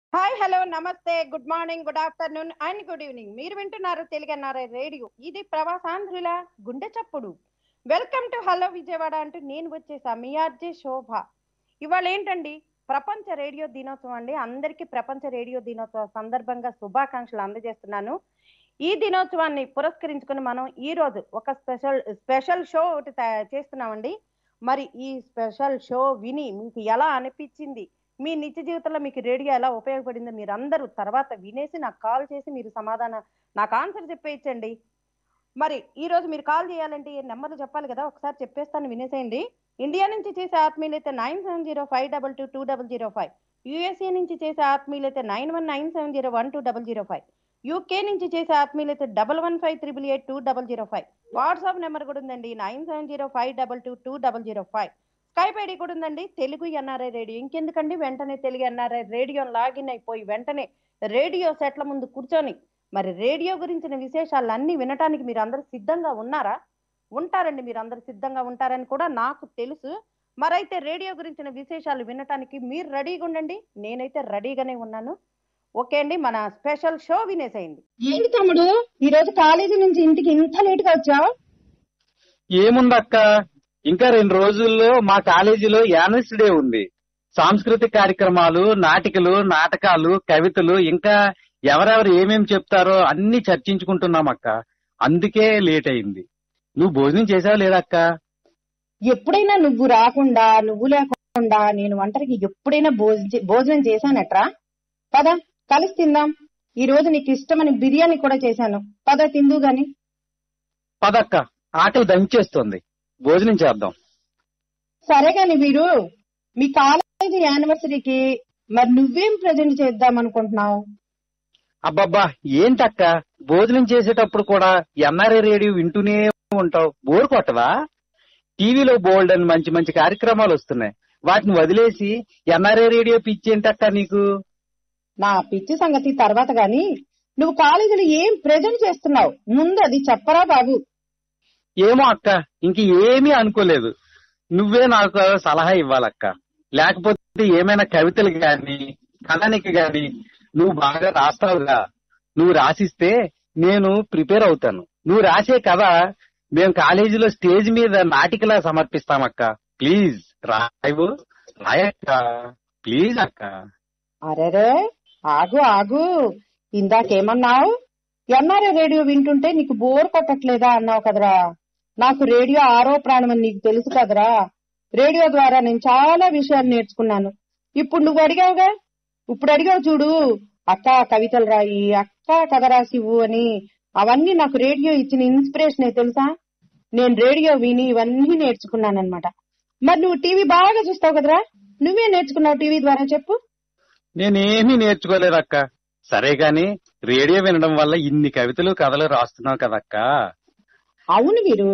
Hi hello నమస్తే good morning good afternoon and good evening మీరు వింటున్నారు తెలుగన్నారే రేడియో ఇది ప్రవాసాంధ్రుల గుండె చప్పుడు వెల్కమ్ టు హలో విజయవాడ అంటూ నేను వచ్చేసా మీ ఆర్జే శోభ ఇవాళ ఏంటండి ప్రపంచ రేడియో దినోత్సవం అండి అందరికీ ప్రపంచ రేడియో దినోత్సవ సందర్భంగా శుభాకాంక్షలు అందజేస్తున్నాను ఈ దినోత్సవాన్ని పురస్కరించుకొని మనం ఈ రోజు ఒక స్పెషల్ స్పెషల్ షో ఒకటి తయా- చేస్తున్నామండి మరి ఈ స్పెషల్ షో విని మీకు ఎలా అనిపించింది మీ నిత్య జీవితంలో మీకు రేడియో ఎలా ఉపయోగపడిందో మీరు అందరూ తర్వాత వినేసి నాకు కాల్ చేసి మీరు సమాధానం నాకు ఆన్సర్ చెప్పేయచ్చండి మరి ఈ రోజు మీరు కాల్ చేయాలంటే ఈ నెంబర్లు చెప్పాలి కదా ఒకసారి చెప్పేస్తాను వినేసేయండి ఇండియా నుంచి చేసే ఆత్మీయులైతే nine seven zero five double two two double zero five USA నుంచి చేసే ఆత్మీయులైతే nine one nine seven zero one two double zero five UK నుంచి చేసే ఆత్మీయులైతే double one five triple eight two double zero five WhatsApp number కూడా ఉందండి nine seven zero five double two two double zero five Skype ID కూడా ఉందండి Telugu NRI radio ఇంకెందుకండి వెంటనే Telugu NRI radio login అయిపోయి వెంటనే రేడియో సెట్ల ముందు కూర్చొని మరి రేడియో గురించిన విశేషాలు అన్ని వినటానికి మీరు అందరూ సిద్ధంగా ఉన్నారా ఉంటారండి మీరు అందరు సిద్ధంగా ఉంటారని కూడా నాకు తెలుసు మరైతే రేడియో గురించిన విశేషాలు వినటానికి మీరు రెడీగా ఉండండి నేనైతే రెడీగానే ఉన్నాను ఓకే అండి మన స్పెషల్ షో వినేసేయండి ఏంటి తమ్ముడు ఈ రోజు కాలేజీ నుంచి ఇంటికి ఇంత లేట్ గా వచ్చావు ఏముందక్క ఇంకా రెండు రోజుల్లో మా కాలేజీలో యానివర్సరీ డే ఉంది సాంస్కృతిక కార్యక్రమాలు నాటికలు నాటకాలు కవితలు ఇంకా ఎవరెవరు ఏమేం చెప్తారో అన్ని చర్చించుకుంటున్నాం అక్క అందుకే లేట్ అయింది నువ్వు భోజనం చేసావా లేదా అక్క ఎప్పుడైనా నువ్వు రాకుండా నువ్వు లేకుండా నేను ఒంటరికి ఎప్పుడైనా భోజ- భోజనం చేశానట్రా పద కలిసి తిందాం ఈ రోజు నీకు ఇష్టమని బిర్యానీ కూడా చేశాను పద తిందు గాని పదక్క ఆకలి దంచేస్తుంది భోజనం చేద్దాం సరే గాని వీరు మీ కాలేజీ యానివర్సరీకి మరి నువ్వేం ప్రజెంట్ చేద్దాం అనుకుంటున్నావు అబ్బబ్బా ఏంటక్క భోజనం చేసేటప్పుడు కూడా ఎన్ఆర్ఏ రేడియో వింటూనే ఉంటావు బోర్ కొట్టవా టీవీలో బోల్డ్ అని మంచి మంచి కార్యక్రమాలు వస్తున్నాయి వాటిని వదిలేసి ఎన్ఆర్ఏ రేడియో పిచ్చేంటక్క నీకు నా పిచ్చి సంగతి తర్వాత గాని నువ్వు కాలేజీలో ఏం ప్రజెంట్ చేస్తున్నావు ముందు అది చెప్పరా బాబు ఏమో అక్క ఇంక ఏమీ అనుకోలేదు నువ్వే నాకు సలహా ఇవ్వాలక్క లేకపోతే ఏమైనా కవితలు గాని కథానిక గాని నువ్వు బాగా రాస్తావుగా నువ్వు రాసిస్తే నేను ప్రిపేర్ అవుతాను నువ్వు రాసే కథ మేము కాలేజీలో స్టేజ్ మీద నాటికలా సమర్పిస్తామక్క ప్లీజ్ రాయవు రాయక్క ప్లీజ్ అక్క అరెరే ఆగు ఆగు ఇందాకేమన్నావు ఎన్ఆర్ఏ రేడియో వింటుంటే నీకు బోర్ కొట్టట్లేదా అన్నావు కదరా నాకు రేడియో ఆరో ప్రాణం అని నీకు తెలుసు కదరా రేడియో ద్వారా నేను చాలా విషయాలు నేర్చుకున్నాను ఇప్పుడు నువ్వు అడిగావుగా ఇప్పుడు అడిగావు చూడు అక్క కవితలు రాయి అక్క కథ రాసివ్వు అని అవన్నీ నాకు రేడియో ఇచ్చిన ఇన్స్పిరేషనే తెలుసా నేను రేడియో విని ఇవన్నీ నేర్చుకున్నానన్నమాట మరి నువ్వు టీవీ బాగా చూస్తావు కదరా నువ్వే నేర్చుకున్నావు టీవీ ద్వారా చెప్పు నేనేమీ నేర్చుకోలేదక్క సరే గాని రేడియో వినడం వల్ల ఇన్ని కవితలు కథలు రాస్తున్నావు కదక్క అవును వీరు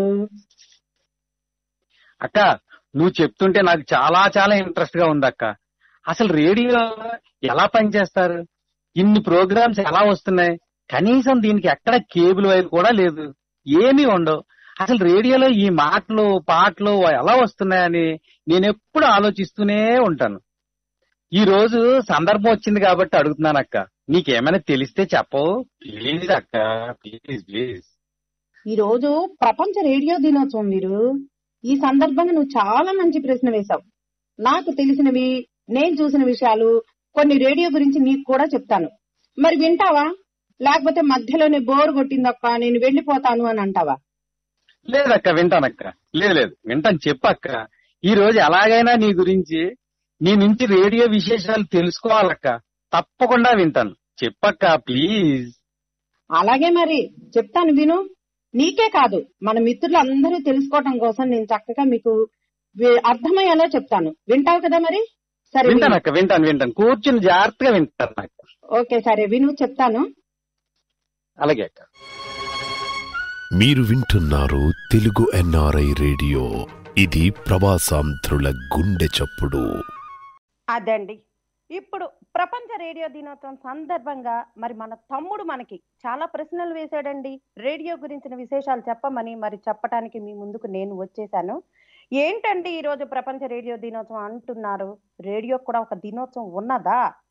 అక్క నువ్వు చెప్తుంటే నాకు చాలా చాలా ఇంట్రెస్ట్ గా ఉంది అక్క అసలు రేడియో ఎలా పనిచేస్తారు ఇన్ని ప్రోగ్రామ్స్ ఎలా వస్తున్నాయి కనీసం దీనికి ఎక్కడ కేబుల్ వైర్ కూడా లేదు ఏమీ ఉండవు అసలు రేడియోలో ఈ మాటలు పాటలు ఎలా వస్తున్నాయని నేను ఎప్పుడు ఆలోచిస్తూనే ఉంటాను ఈ రోజు సందర్భం వచ్చింది కాబట్టి అడుగుతున్నాను అక్క నీకేమైనా తెలిస్తే చెప్పవు ప్లీజ్ అక్క ప్లీజ్ ప్లీజ్ ఈ రోజు ప్రపంచ రేడియో దినోత్సవం వీరు ఈ సందర్భంగా నువ్వు చాలా మంచి ప్రశ్న వేశావు నాకు తెలిసినవి నేను చూసిన విషయాలు కొన్ని రేడియో గురించి నీకు కూడా చెప్తాను మరి వింటావా లేకపోతే మధ్యలోనే బోర్ కొట్టిందక్క నేను వెళ్ళిపోతాను అని అంటావా లేదక్క వింటానక్క లేదు లేదు వింటాను చెప్పక్క ఈ రోజు ఎలాగైనా నీ గురించి నీ నుంచి రేడియో విశేషాలు తెలుసుకోవాలక్క తప్పకుండా వింటాను చెప్పక్క ప్లీజ్ అలాగే మరి చెప్తాను విను నీకే కాదు మన మిత్రులందరూ తెలుసుకోవటం కోసం నేను చక్కగా మీకు వి- అర్థమయ్యేలా చెప్తాను వింటావు కదా మరి సరే విను. వింటానక్క వింటాను వింటాను కూర్చుని జాగ్రత్తగా వింటాను అక్క ఓకే సరే విను చెప్తాను అలాగే అక్క మీరు వింటున్నారు తెలుగు ఎన్ఆర్ఐ రేడియో ఇది ప్రవాసాంధ్రుల గుండె చప్పుడు అదండి ఇప్పుడు ప్రపంచ రేడియో దినోత్సవం సందర్భంగా మరి మన తమ్ముడు మనకి చాలా ప్రశ్నలు వేశాడండి రేడియో గురించిన విశేషాలు చెప్పమని మరి చెప్పడానికి మీ ముందుకు నేను వచ్చేసాను ఏంటండి ఈ రోజు ప్రపంచ రేడియో దినోత్సవం అంటున్నారు రేడియో కూడా ఒక దినోత్సవం ఉన్నదా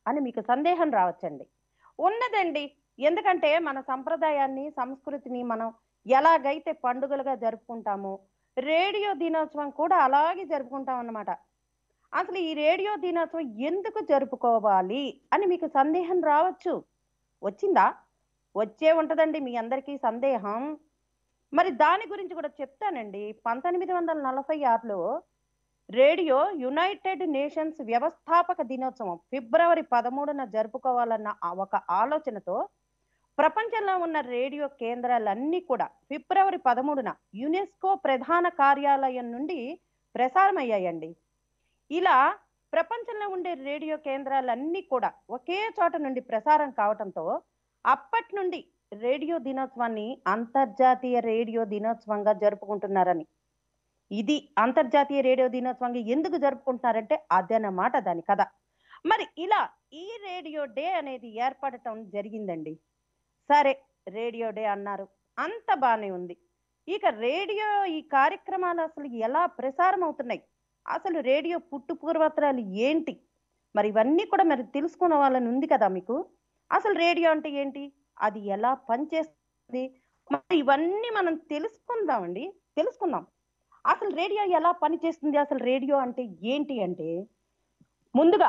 అని మీకు సందేహం రావచ్చండి ఉన్నదండి ఎందుకంటే మన సంప్రదాయాన్ని సంస్కృతిని మనం ఎలాగైతే పండుగలుగా జరుపుకుంటామో రేడియో దినోత్సవం కూడా అలాగే జరుపుకుంటాం అన్నమాట అసలు ఈ రేడియో దినోత్సవం ఎందుకు జరుపుకోవాలి అని మీకు సందేహం రావచ్చు వచ్చిందా వచ్చే ఉంటదండి మీ అందరికీ సందేహం మరి దాని గురించి కూడా చెప్తానండి పంతొమ్మిది వందల నలభై ఆరులో రేడియో యునైటెడ్ నేషన్స్ వ్యవస్థాపక దినోత్సవం ఫిబ్రవరి పదమూడున జరుపుకోవాలన్న ఆ ఒక ఆలోచనతో ప్రపంచంలో ఉన్న రేడియో కేంద్రాలన్నీ కూడా ఫిబ్రవరి పదమూడున యునెస్కో ప్రధాన కార్యాలయం నుండి ప్రసారమయ్యాయండి ఇలా ప్రపంచంలో ఉండే రేడియో కేంద్రాలన్నీ కూడా ఒకే చోట నుండి ప్రసారం కావటంతో అప్పటి నుండి రేడియో దినోత్సవాన్ని అంతర్జాతీయ రేడియో దినోత్సవంగా జరుపుకుంటున్నారని ఇది అంతర్జాతీయ రేడియో దినోత్సవంగా ఎందుకు జరుపుకుంటున్నారంటే అదనమాట దాని కథ మరి ఇలా ఈ రేడియో డే అనేది ఏర్పడటం జరిగిందండి సరే రేడియో డే అన్నారు అంత బానే ఉంది ఇక రేడియో ఈ కార్యక్రమాలు అసలు ఎలా ప్రసారం అవుతున్నాయి అసలు రేడియో పుట్టు పూర్వత్రాలు ఏంటి మరి ఇవన్నీ కూడా మరి తెలుసుకున్న వాళ్ళని ఉంది కదా మీకు అసలు రేడియో అంటే ఏంటి అది ఎలా పనిచేస్తుంది మరి ఇవన్నీ మనం తెలుసుకుందామండి తెలుసుకుందాం అసలు రేడియో ఎలా పనిచేస్తుంది అసలు రేడియో అంటే ఏంటి అంటే ముందుగా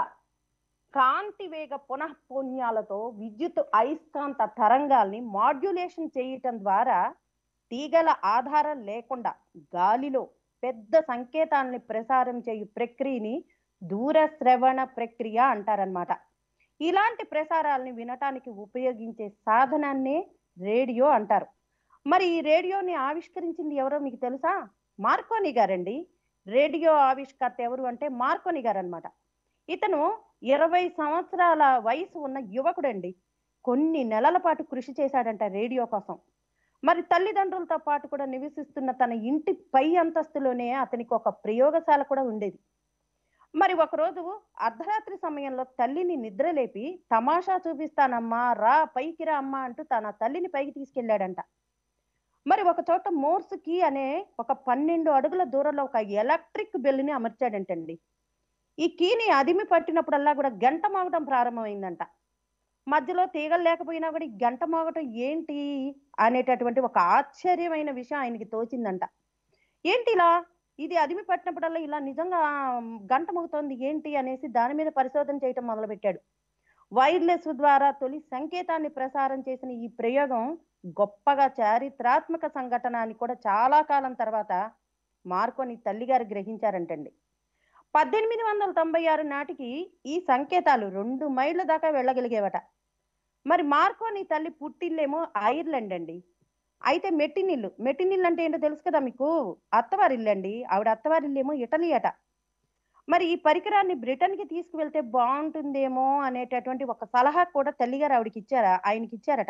కాంతి వేగ పునఃపుణ్యాలతో విద్యుత్ అయస్కాంత తరంగాల్ని మాడ్యులేషన్ చేయటం ద్వారా తీగల ఆధారం లేకుండా గాలిలో పెద్ద సంకేతాలని ప్రసారం చేయు ప్రక్రియని దూర శ్రవణ ప్రక్రియ అంటారనమాట ఇలాంటి ప్రసారాలని వినటానికి ఉపయోగించే సాధనాన్నే రేడియో అంటారు మరి ఈ రేడియోని ఆవిష్కరించింది ఎవరో మీకు తెలుసా మార్కోని గారండి రేడియో ఆవిష్కర్త ఎవరు అంటే మార్కోని గారు అనమాట ఇతను ఇరవై సంవత్సరాల వయసు ఉన్న యువకుడండి కొన్ని నెలల పాటు కృషి చేశాడంట రేడియో కోసం మరి తల్లిదండ్రులతో పాటు కూడా నివసిస్తున్న తన ఇంటి పై అంతస్తులోనే అతనికి ఒక ప్రయోగశాల కూడా ఉండేది మరి ఒకరోజు అర్ధరాత్రి సమయంలో తల్లిని నిద్రలేపి తమాషా చూపిస్తానమ్మా రా పైకి రా అమ్మా అంటూ తన తల్లిని పైకి తీసుకెళ్ళాడంట మరి ఒక చోట మోర్స్ కీ అనే ఒక పన్నెండు అడుగుల దూరంలో ఒక ఎలక్ట్రిక్ బెల్ని అమర్చాడంటండి ఈ కీని అదిమి పట్టినప్పుడల్లా కూడా గంట మోగటం ప్రారంభమైందంట మధ్యలో తీగలు లేకపోయినా కూడా ఈ గంట మోగటం ఏంటి అనేటటువంటి ఒక ఆశ్చర్యమైన విషయం ఆయనకి తోచిందంట ఏంటి ఇలా ఇది అదిమి పట్టినప్పుడల్లా ఇలా నిజంగా గంట మోగుతోంది ఏంటి అనేసి దాని మీద పరిశోధన చేయటం మొదలుపెట్టాడు వైర్లెస్ ద్వారా తొలి సంకేతాన్ని ప్రసారం చేసిన ఈ ప్రయోగం గొప్పగా చారిత్రాత్మక సంఘటన అని కూడా చాలా కాలం తర్వాత మార్కోని తల్లిగారు గ్రహించారంటండి పద్దెనిమిది వందల తొంభై ఆరు నాటికి ఈ సంకేతాలు రెండు మైళ్ళ దాకా వెళ్ళగలిగేవట మరి మార్కోని తల్లి పుట్టిల్లేమో ఐర్లాండ్ అండి అయితే మెట్టినిల్లు మెట్టినిల్లు అంటే ఏంటో తెలుసు కదా మీకు అత్తవారిల్లు అండి ఆవిడ అత్తవారిల్లేమో ఇటలీ అట మరి ఈ పరికరాన్ని బ్రిటన్ కి తీసుకువెళ్తే బాగుంటుందేమో అనేటటువంటి ఒక సలహా కూడా తల్లిగారు ఆవిడకి ఇచ్చారా ఆయనకి ఇచ్చారట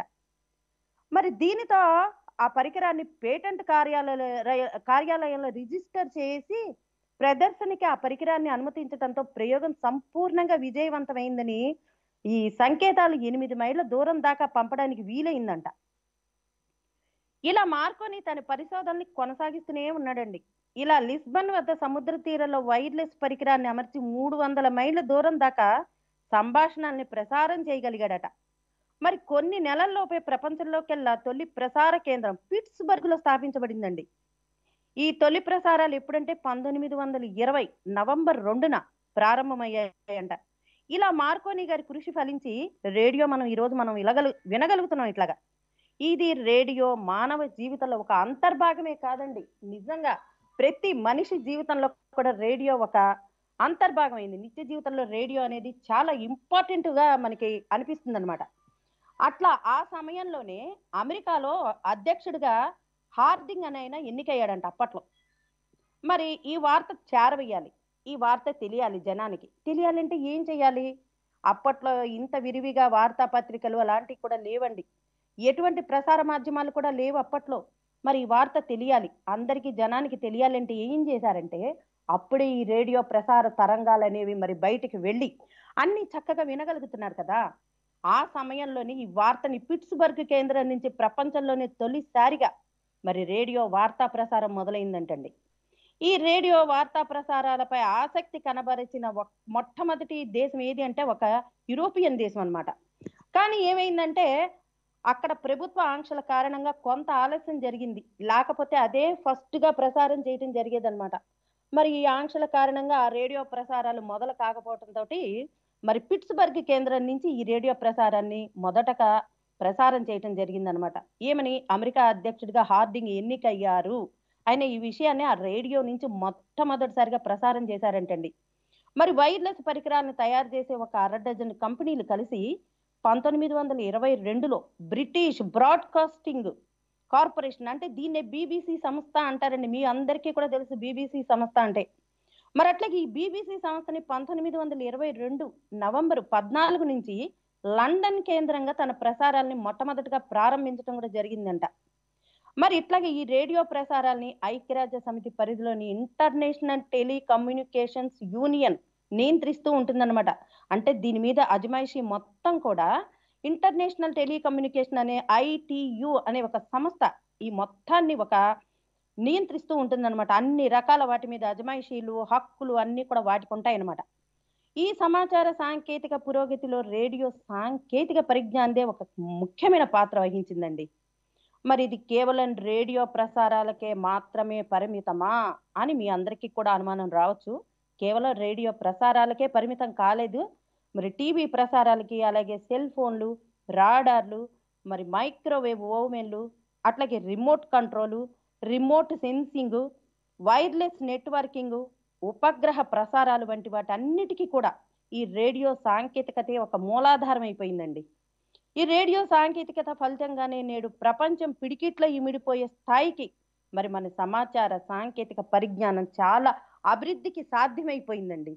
మరి దీనితో ఆ పరికరాన్ని పేటెంట్ కార్యాలయ కార్యాలయంలో రిజిస్టర్ చేసి ప్రదర్శనకి ఆ పరికరాన్ని అనుమతించడంతో ప్రయోగం సంపూర్ణంగా విజయవంతమైందని ఈ సంకేతాలు ఎనిమిది మైళ్ళ దూరం దాకా పంపడానికి వీలైందంట ఇలా మార్కోని తన పరిశోధనని కొనసాగిస్తూనే ఉన్నాడండి ఇలా లిస్బన్ వద్ద సముద్ర తీరంలో వైర్లెస్ పరికరాన్ని అమర్చి మూడు వందల మైళ్ళ దూరం దాకా సంభాషణల్ని ప్రసారం చేయగలిగాడట మరి కొన్ని నెలల్లోపే ప్రపంచంలోకెల్లా తొలి ప్రసార కేంద్రం పిట్స్బర్గ్ లో స్థాపించబడిందండి ఈ తొలి ప్రసారాలు ఎప్పుడంటే పంతొమ్మిది వందల ఇరవై నవంబర్ రెండున ప్రారంభమయ్యాయంట ఇలా మార్కోని గారి కృషి ఫలించి రేడియో మనం ఈ రోజు మనం ఇలగలు వినగలుగుతున్నాం ఇట్లాగా ఇది రేడియో మానవ జీవితంలో ఒక అంతర్భాగమే కాదండి నిజంగా ప్రతి మనిషి జీవితంలో కూడా రేడియో ఒక అంతర్భాగమైంది నిత్య జీవితంలో రేడియో అనేది చాలా ఇంపార్టెంట్ గా మనకి అనిపిస్తుంది అనమాట అట్లా ఆ సమయంలోనే అమెరికాలో అధ్యక్షుడిగా హార్డింగ్ అని ఆయన ఎన్నికయ్యాడంట అప్పట్లో మరి ఈ వార్త చేరవేయాలి ఈ వార్త తెలియాలి జనానికి తెలియాలంటే ఏం చేయాలి అప్పట్లో ఇంత విరివిగా వార్తాపత్రికలు అలాంటివి కూడా లేవండి ఎటువంటి ప్రసార మాధ్యమాలు కూడా లేవు అప్పట్లో మరి ఈ వార్త తెలియాలి అందరికీ జనానికి తెలియాలంటే ఏం చేశారంటే అప్పుడే ఈ రేడియో ప్రసార తరంగాలు అనేవి మరి బయటికి వెళ్ళి అన్ని చక్కగా వినగలుగుతున్నారు కదా ఆ సమయంలోని ఈ వార్తని పిట్స్బర్గ్ కేంద్రం నుంచి ప్రపంచంలోనే తొలిసారిగా మరి రేడియో వార్తా ప్రసారం మొదలైందంటండి ఈ రేడియో వార్తా ప్రసారాలపై ఆసక్తి కనబరిచిన ఒక- మొట్టమొదటి దేశం ఏది అంటే ఒక యూరోపియన్ దేశం అన్నమాట కానీ ఏమైందంటే అక్కడ ప్రభుత్వ ఆంక్షల కారణంగా కొంత ఆలస్యం జరిగింది లేకపోతే అదే ఫస్ట్ గా ప్రసారం చేయడం జరిగేదన్నమాట మరి ఈ ఆంక్షల కారణంగా ఆ రేడియో ప్రసారాలు మొదలు కాకపోవడంతో మరి పిట్స్బర్గ్ కేంద్రం నుంచి ఈ రేడియో ప్రసారాన్ని మొదటగా ప్రసారం చేయటం జరిగిందనమాట ఏమని అమెరికా అధ్యక్షుడిగా హార్డింగ్ ఎన్నికయ్యారు ఆయన ఈ విషయాన్ని ఆ రేడియో నుంచి మొట్టమొదటిసారిగా ప్రసారం చేశారంటండి మరి వైర్లెస్ పరికరాలను తయారు చేసే ఒక అర డజన్ కంపెనీలు కలిసి పంతొమ్మిది వందల ఇరవై రెండులో బ్రిటిష్ బ్రాడ్కాస్టింగ్ కార్పొరేషన్ అంటే దీన్నే బీబీసీ సంస్థ అంటారండి మీ అందరికీ కూడా తెలుసు బీబీసీ సంస్థ అంటే మరి అట్లాగే ఈ బీబీసీ సంస్థని పంతొమ్మిది వందల ఇరవై రెండు నవంబర్ పద్నాలుగు నుంచి లండన్ కేంద్రంగా తన ప్రసారాల్ని మొట్టమొదటిగా ప్రారంభించడం కూడా జరిగిందంట మరి ఇట్లాగే ఈ రేడియో ప్రసారాల్ని ఐక్యరాజ్య సమితి పరిధిలోని ఇంటర్నేషనల్ టెలికమ్యూనికేషన్స్ యూనియన్ నియంత్రిస్తూ ఉంటుందన్నమాట అంటే దీని మీద అజమాయిషి మొత్తం కూడా ఇంటర్నేషనల్ టెలికమ్యూనికేషన్ అనే ఐటియు అనే ఒక సంస్థ ఈ మొత్తాన్ని ఒక నియంత్రిస్తూ ఉంటుందన్నమాట అన్ని రకాల వాటి మీద అజమాయిషీలు హక్కులు అన్ని కూడా వాటికి ఉంటాయన్నమాట ఈ సమాచార సాంకేతిక పురోగతిలో రేడియో సాంకేతిక పరిజ్ఞానదే ఒక ముఖ్యమైన పాత్ర వహించిందండి మరి ఇది కేవలం రేడియో ప్రసారాలకే మాత్రమే పరిమితమా అని మీ అందరికీ కూడా అనుమానం రావచ్చు కేవలం రేడియో ప్రసారాలకే పరిమితం కాలేదు మరి టీవీ ప్రసారాలకి అలాగే సెల్ ఫోన్లు రాడార్లు మరి మైక్రోవేవ్ ఓవెన్లు అట్లాగే remote control remote sensing wireless networking ఉపగ్రహ ప్రసారాలు వంటి వాటన్నిటికీ కూడా ఈ రేడియో సాంకేతికతే ఒక మూలాధారం అయిపోయిందండి ఈ రేడియో సాంకేతికత ఫలితంగానే నేడు ప్రపంచం పిడికిట్లో ఇమిడిపోయే స్థాయికి మరి మన సమాచార సాంకేతిక పరిజ్ఞానం చాలా అభివృద్ధికి సాధ్యమైపోయిందండి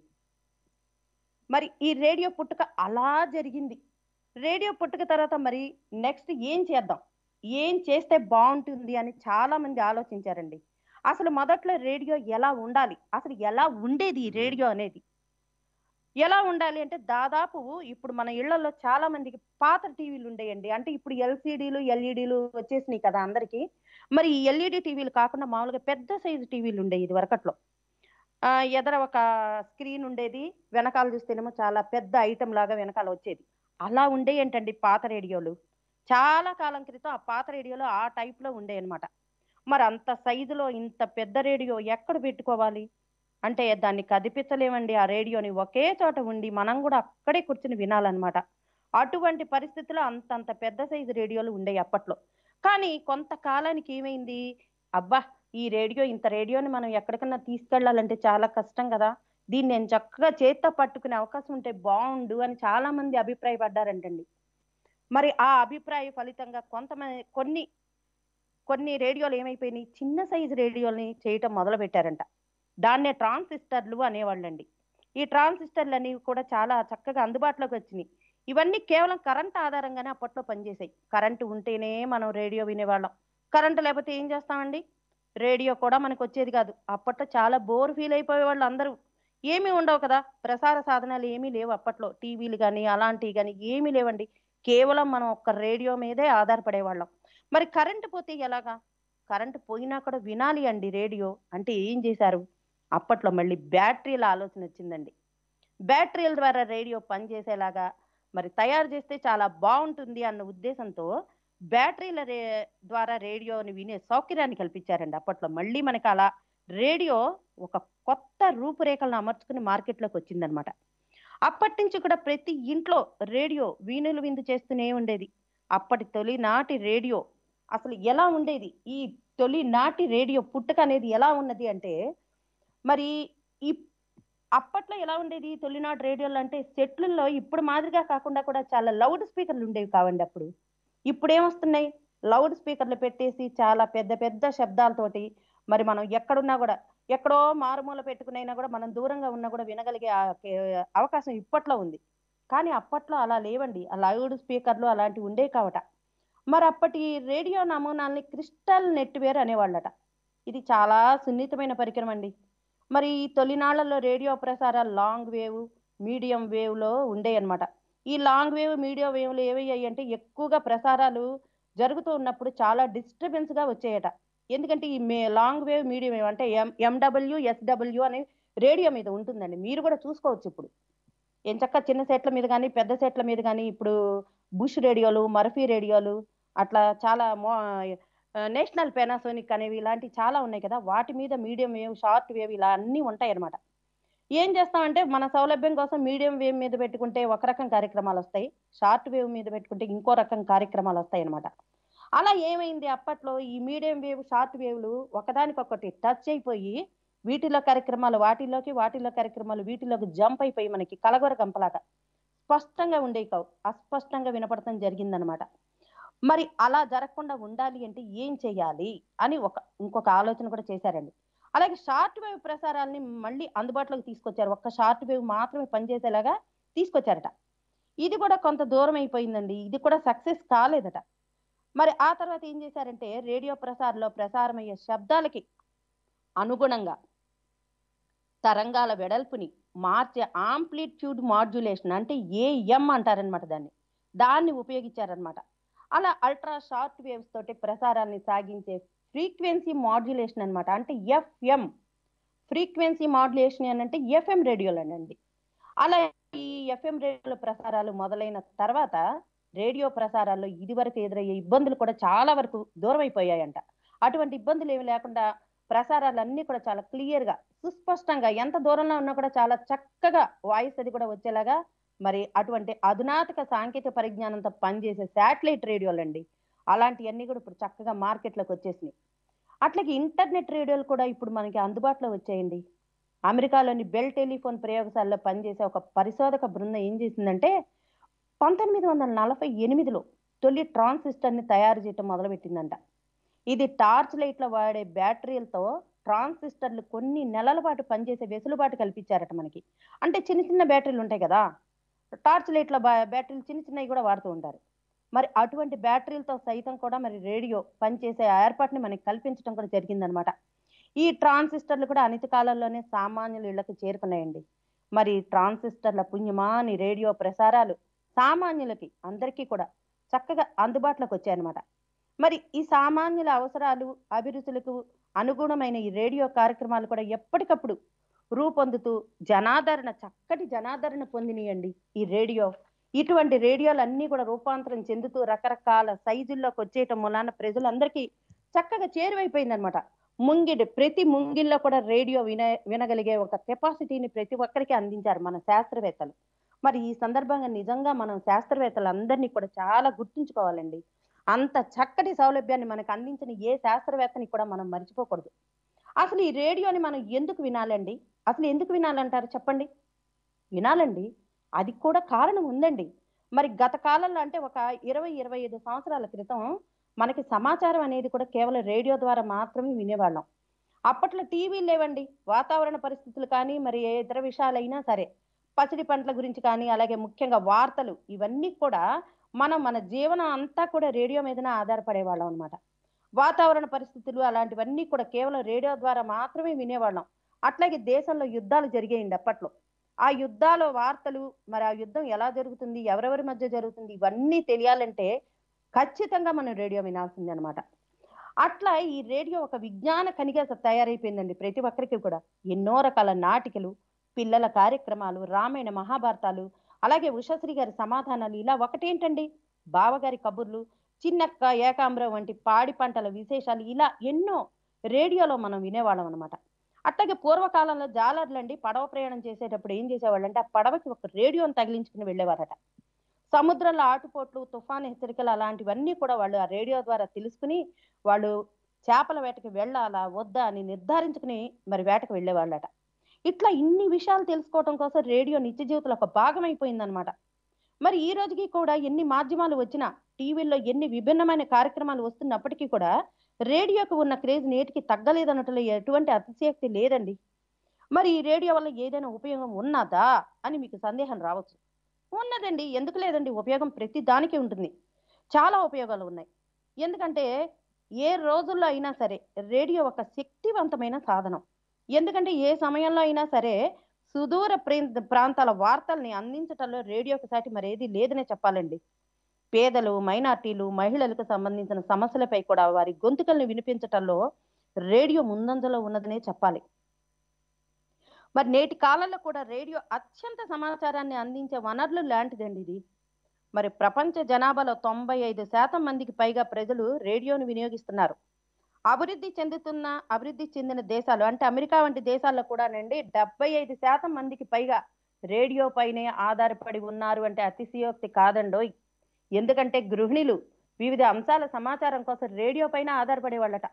మరి ఈ రేడియో పుట్టుక అలా జరిగింది రేడియో పుట్టుక తర్వాత మరి నెక్స్ట్ ఏం చేద్దాం ఏం చేస్తే బాగుంటుంది అని చాలా మంది ఆలోచించారండి అసలు మొదట్లో రేడియో ఎలా ఉండాలి అసలు ఎలా ఉండేది ఈ రేడియో అనేది ఎలా ఉండాలి అంటే దాదాపు ఇప్పుడు మన ఇళ్లలో చాలా మందికి పాత టీవీలు ఉండేయండి అంటే ఇప్పుడు ఎల్సిడీలు ఎల్ఈడీలు వచ్చేసినాయి కదా అందరికి మరి ఈ ఎల్ఈడి టీవీలు కాకుండా మామూలుగా పెద్ద సైజు టీవీలు ఉండేవి ఇది వరకట్లో ఆ ఎదర ఒక స్క్రీన్ ఉండేది వెనకాల చూస్తేనేమో చాలా పెద్ద ఐటమ్ లాగా వెనకాల వచ్చేది అలా ఉండే ఏంటండి పాత రేడియోలు చాలా కాలం క్రితం ఆ పాత రేడియోలో ఆ టైప్ లో ఉండే అనమాట మరి అంత సైజులో ఇంత పెద్ద రేడియో ఎక్కడ పెట్టుకోవాలి అంటే దాన్ని కదిపించలేమండి ఆ రేడియోని ఒకే చోట ఉండి మనం కూడా అక్కడే కూర్చుని వినాలన్నమాట అటువంటి పరిస్థితిలో అంతంత పెద్ద సైజు రేడియోలు ఉండేవి అప్పట్లో కానీ కొంతకాలానికి ఏమైంది అబ్బా ఈ రేడియో ఇంత రేడియోని మనం ఎక్కడికన్నా తీసుకెళ్లాలంటే చాలా కష్టం కదా దీన్ని నేను చక్కగా చేత్తో పట్టుకునే అవకాశం ఉంటే బాగుండు అని చాలా మంది అభిప్రాయపడ్డారంటండి మరి ఆ అభిప్రాయ ఫలితంగా కొంతమంది కొన్ని కొన్ని రేడియోలు ఏమైపోయినాయి చిన్న సైజు రేడియోల్ని చేయటం మొదలు పెట్టారంట దాన్నే ట్రాన్సిస్టర్లు అనేవాళ్ళండి ఈ ట్రాన్సిస్టర్లు అనేవి కూడా చాలా చక్కగా అందుబాటులోకి వచ్చినాయి ఇవన్నీ కేవలం కరెంట్ ఆధారంగానే అప్పట్లో పనిచేసాయి కరెంటు ఉంటేనే మనం రేడియో వినేవాళ్ళం కరెంటు లేకపోతే ఏం చేస్తామండి రేడియో కూడా మనకు వచ్చేది కాదు అప్పట్లో చాలా బోర్ ఫీల్ అయిపోయే వాళ్ళు అందరూ ఏమీ ఉండవు కదా ప్రసార సాధనాలు ఏమీ లేవు అప్పట్లో టీవీలు కానీ అలాంటివి కానీ ఏమీ లేవండి కేవలం మనం ఒక్క రేడియో మీదే ఆధారపడేవాళ్ళం మరి కరెంటు పోతే ఎలాగా కరెంటు పోయినా కూడా వినాలి అండి రేడియో అంటే ఏం చేశారు అప్పట్లో మళ్ళీ బ్యాటరీల ఆలోచన వచ్చిందండి బ్యాటరీల ద్వారా రేడియో పనిచేసేలాగా మరి తయారు చేస్తే చాలా బాగుంటుంది అన్న ఉద్దేశంతో బ్యాటరీల రే ద్వారా రేడియోని వినే సౌకర్యాన్ని కల్పించారండి అప్పట్లో మళ్ళీ మనకి అలా రేడియో ఒక కొత్త రూపురేఖలను అమర్చుకుని మార్కెట్లోకి వచ్చిందనమాట అప్పటి నుంచి కూడా ప్రతి ఇంట్లో రేడియో వీణులు విందు చేస్తూనే ఉండేది అప్పటి తొలినాటి రేడియో అసలు ఎలా ఉండేది ఈ తొలినాటి రేడియో పుట్టుక అనేది ఎలా ఉన్నది అంటే మరి ఈ అప్పట్లో ఎలా ఉండేది తొలినాటి రేడియోలు అంటే సెట్లలో ఇప్పుడు మాదిరిగా కాకుండా కూడా చాలా లౌడ్ స్పీకర్లు ఉండేవి కావండి అప్పుడు ఇప్పుడు ఏమొస్తున్నాయి లౌడ్ స్పీకర్లు పెట్టేసి చాలా పెద్ద పెద్ద శబ్దాలతోటి మరి మనం ఎక్కడున్నా కూడా ఎక్కడో మారుమూల పెట్టుకునైనా కూడా మనం దూరంగా ఉన్నా కూడా వినగలిగే ఆ కే- అవకాశం ఇప్పట్లో ఉంది కానీ అప్పట్లో అలా లేవండి ఆ లౌడ్ స్పీకర్లు అలాంటివి ఉండేవి కావట మరి అప్పటి రేడియో నమూనాల్ని క్రిస్టల్ నెట్వేర్ అనేవాళ్ళట ఇది చాలా సున్నితమైన పరికరం అండి మరి ఈ తొలినాళ్లలో రేడియో ప్రసారాలు లాంగ్ వేవ్ మీడియం వేవ్ లో ఉండేవి అనమాట ఈ లాంగ్ వేవ్ మీడియం వేవ్లు ఏవయ్యాయి అంటే ఎక్కువగా ప్రసారాలు జరుగుతూ ఉన్నప్పుడు చాలా డిస్టర్బెన్స్ గా వచ్చాయట ఎందుకంటే ఈ మే లాంగ్ వేవ్ మీడియం వేవ్ అంటే ఎం ఎండబ్ల్యూ ఎస్డబ్ల్యూ అనే రేడియో మీద ఉంటుందండి మీరు కూడా చూసుకోవచ్చు ఇప్పుడు ఎంచక్క చిన్న సెట్ల మీద కానీ పెద్ద సెట్ల మీద కానీ ఇప్పుడు బుష్ రేడియోలు మర్ఫీ రేడియోలు అట్లా చాలా మో నేషనల్ పెనాసోనిక్ అనేవి ఇలాంటివి చాలా ఉన్నాయి కదా వాటి మీద మీడియం వేవ్ షార్ట్ వేవ్ ఇలా అన్నీ ఉంటాయి అన్నమాట ఏం చేస్తామంటే మన సౌలభ్యం కోసం మీడియం వేవ్ మీద పెట్టుకుంటే ఒక రకం కార్యక్రమాలు వస్తాయి షార్ట్ వేవ్ మీద పెట్టుకుంటే ఇంకో రకం కార్యక్రమాలు వస్తాయి అన్నమాట అలా ఏమైంది అప్పట్లో ఈ మీడియం వేవ్ షార్ట్ వేవ్లు ఒకదానికొకటి టచ్ అయిపోయి వీటిలో కార్యక్రమాలు వాటిలోకి వాటిలో కార్యక్రమాలు వీటిలోకి జంప్ అయిపోయి మనకి కలగొర గంపలాగా స్పష్టంగా ఉండేవి కావు అస్పష్టంగా వినపడటం జరిగిందనమాట మరి అలా జరగకుండా ఉండాలి అంటే ఏం చేయాలి అని ఒక ఇంకొక ఆలోచన కూడా చేశారండి అలాగే షార్ట్ వేవ్ ప్రసారాలని మళ్ళీ అందుబాటులోకి తీసుకొచ్చారు ఒక్క షార్ట్ వేవ్ మాత్రమే పనిచేసేలాగా తీసుకొచ్చారట ఇది కూడా కొంత దూరం అయిపోయిందండి ఇది కూడా సక్సెస్ కాలేదట మరి ఆ తర్వాత ఏం చేశారంటే రేడియో ప్రసారంలో ప్రసారమయ్యే శబ్దాలకి అనుగుణంగా తరంగాల వెడల్పుని మార్చే ఆంప్లిట్యూడ్ మాడ్యులేషన్ అంటే ఏఎం అంటారనమాట దాన్ని దాన్ని ఉపయోగించారనమాట అలా అల్ట్రా షార్ట్ వేవ్స్ తోటి ప్రసారాన్ని సాగించే ఫ్రీక్వెన్సీ మాడ్యులేషన్ అన్నమాట అంటే ఎఫ్ఎం ఫ్రీక్వెన్సీ మాడ్యులేషన్ అని అంటే ఎఫ్ఎం రేడియోలు అండి అలా ఈ ఎఫ్ఎం రేడియోల ప్రసారాలు మొదలైన తర్వాత రేడియో ప్రసారాల్లో ఇదివరకు ఎదురయ్యే ఇబ్బందులు కూడా చాలా వరకు దూరం అయిపోయాయంట అటువంటి ఇబ్బందులు ఏమి లేకుండా ప్రసారాలన్నీ కూడా చాలా క్లియర్ గా సుస్పష్టంగా ఎంత దూరంలో ఉన్నా కూడా చాలా చక్కగా వాయిస్ అది కూడా వచ్చేలాగా మరి అటువంటి అధునాతక సాంకేతిక పరిజ్ఞానంతో పనిచేసే శాటిలైట్ రేడియోలు అండి అలాంటివన్నీ కూడా ఇప్పుడు చక్కగా మార్కెట్లోకి వచ్చేసినాయి అట్లాగే ఇంటర్నెట్ రేడియోలు కూడా ఇప్పుడు మనకి అందుబాటులో వచ్చాయండి అమెరికాలోని బెల్ టెలిఫోన్ ప్రయోగశాలలో పనిచేసే ఒక పరిశోధక బృందం ఏం చేసిందంటే పంతొమ్మిది వందల నలభై ఎనిమిదిలో తొలి ట్రాన్సిస్టర్ని తయారు చేయటం మొదలుపెట్టిందంట ఇది టార్చ్ లైట్లో వాడే బ్యాటరీలతో ట్రాన్సిస్టర్లు కొన్ని నెలల పాటు పనిచేసే వెసులుబాటు కల్పించారట మనకి అంటే చిన్న చిన్న బ్యాటరీలు ఉంటాయి కదా టార్చ్ లైట్ల బ్యాటరీలు చిన్న చిన్నవి కూడా వాడుతూ ఉంటారు మరి అటువంటి బ్యాటరీలతో సైతం కూడా మరి రేడియో పనిచేసే ఏర్పాటుని మనకి కల్పించడం కూడా జరిగిందనమాట ఈ ట్రాన్సిస్టర్లు కూడా అనితి కాలంలోనే సామాన్యుల ఇళ్లకు చేరుకున్నాయండి మరి ట్రాన్సిస్టర్ల పుణ్యమాని రేడియో ప్రసారాలు సామాన్యులకి అందరికీ కూడా చక్కగా అందుబాటులోకి వచ్చాయన్నమాట మరి ఈ సామాన్యుల అవసరాలు అభిరుచులకు అనుగుణమైన ఈ రేడియో కార్యక్రమాలు కూడా ఎప్పటికప్పుడు రూపొందుతూ జనాదరణ చక్కటి జనాదరణ పొందినాయండి ఈ రేడియో ఇటువంటి రేడియోలు అన్నీ కూడా రూపాంతరం చెందుతూ రకరకాల సైజుల్లోకి వచ్చేయటం మూలాన ప్రజలందరికీ చక్కగా చేరువైపోయిందనమాట ముంగిడి ప్రతి ముంగిల్లో కూడా రేడియో విన వినగలిగే ఒక కెపాసిటీని ప్రతి ఒక్కరికి అందించారు మన శాస్త్రవేత్తలు మరి ఈ సందర్భంగా నిజంగా మనం శాస్త్రవేత్తలందరినీ కూడా చాలా గుర్తుంచుకోవాలండి అంత చక్కటి సౌలభ్యాన్ని మనకు అందించిన ఏ శాస్త్రవేత్తని కూడా మనం మర్చిపోకూడదు అసలు ఈ రేడియోని మనం ఎందుకు వినాలండి అసలు ఎందుకు వినాలంటారు చెప్పండి వినాలండి అది కూడా కారణం ఉందండి మరి గత కాలంలో అంటే ఒక ఇరవై ఇరవై ఐదు సంవత్సరాల క్రితం మనకి సమాచారం అనేది కూడా కేవలం రేడియో ద్వారా మాత్రమే వినేవాళ్ళం అప్పట్లో టీవీలు లేవండి వాతావరణ పరిస్థితులు కానీ మరి ఏ ఇతర విషయాలైనా సరే పసిడి పంటల గురించి కానీ అలాగే ముఖ్యంగా వార్తలు ఇవన్నీ కూడా మనం మన జీవనం అంతా కూడా రేడియో మీదనే ఆధారపడేవాళ్ళం అనమాట వాతావరణ పరిస్థితులు అలాంటివన్నీ కూడా కేవలం రేడియో ద్వారా మాత్రమే వినేవాళ్ళం అట్లాగే దేశంలో యుద్ధాలు జరిగాయండి అప్పట్లో ఆ యుద్ధాల వార్తలు మరి ఆ యుద్ధం ఎలా జరుగుతుంది ఎవరెవరి మధ్య జరుగుతుంది ఇవన్నీ తెలియాలంటే ఖచ్చితంగా మనం రేడియో వినాల్సిందే అనమాట అట్లా ఈ రేడియో ఒక విజ్ఞాన కనిగా తయారైపోయిందండి ప్రతి ఒక్కరికి కూడా ఎన్నో రకాల నాటికలు పిల్లల కార్యక్రమాలు రామాయణ మహాభారతాలు అలాగే ఉషశ్రీ గారి సమాధానాలు ఇలా ఒకటేంటండి బావగారి కబుర్లు చిన్నక్క ఏకాంబరం వంటి పాడి పంటల విశేషాలు ఇలా ఎన్నో రేడియోలో మనం వినేవాళ్ళం అనమాట అట్లాగే పూర్వకాలంలో జాలర్లండి పడవ ప్రయాణం చేసేటప్పుడు ఏం చేసేవాళ్ళంటే ఆ పడవకి ఒక రేడియోని తగిలించుకుని వెళ్ళేవారట సముద్రంలో ఆటుపోట్లు తుఫాను హెచ్చరికలు అలాంటివన్నీ కూడా వాళ్ళు ఆ రేడియో ద్వారా తెలుసుకుని వాళ్ళు చేపల వేటకి వెళ్ళాలా వద్దా అని నిర్ధారించుకుని మరి వేటకు వెళ్ళేవాళ్ళట ఇట్లా ఇన్ని విషయాలు తెలుసుకోవడం కోసం రేడియో నిత్య జీవితంలో ఒక భాగం అయిపోయిందనమాట మరి ఈ రోజుకి కూడా ఎన్ని మాధ్యమాలు వచ్చినా టీవీల్లో ఎన్ని విభిన్నమైన కార్యక్రమాలు వస్తున్నప్పటికీ కూడా రేడియోకి ఉన్న క్రేజ్ నేటికి తగ్గలేదన్నట్లో ఎటువంటి అతిశయోక్తి లేదండి మరి ఈ రేడియో వల్ల ఏదైనా ఉపయోగం ఉన్నదా అని మీకు సందేహం రావచ్చు ఉన్నదండి ఎందుకు లేదండి ఉపయోగం ప్రతి దానికి ఉంటుంది చాలా ఉపయోగాలు ఉన్నాయి ఎందుకంటే ఏ రోజుల్లో అయినా సరే రేడియో ఒక శక్తివంతమైన సాధనం ఎందుకంటే ఏ సమయంలో అయినా సరే సుదూర ప్రేంత ప్రాంతాల వార్తల్ని అందించటంలో రేడియోకి సాటి మరేది లేదనే చెప్పాలండి పేదలు మైనార్టీలు మహిళలకు సంబంధించిన సమస్యలపై కూడా వారి గొంతుకల్ని వినిపించటంలో రేడియో ముందంజలో ఉన్నదనే చెప్పాలి మరి నేటి కాలంలో కూడా రేడియో అత్యంత సమాచారాన్ని అందించే వనరులు లాంటిదండి ఇది మరి ప్రపంచ జనాభాలో తొంభై ఐదు శాతం మందికి పైగా ప్రజలు రేడియోను వినియోగిస్తున్నారు అభివృద్ధి చెందుతున్న అభివృద్ధి చెందిన దేశాలు అంటే అమెరికా వంటి దేశాల్లో కూడానండి డెబ్బై ఐదు శాతం మందికి పైగా రేడియో పైనే ఆధారపడి ఉన్నారు అంటే అతిశయోక్తి కాదండోయ్ ఎందుకంటే గృహిణులు వివిధ అంశాల సమాచారం కోసం రేడియో పైన ఆధారపడే వాళ్ళట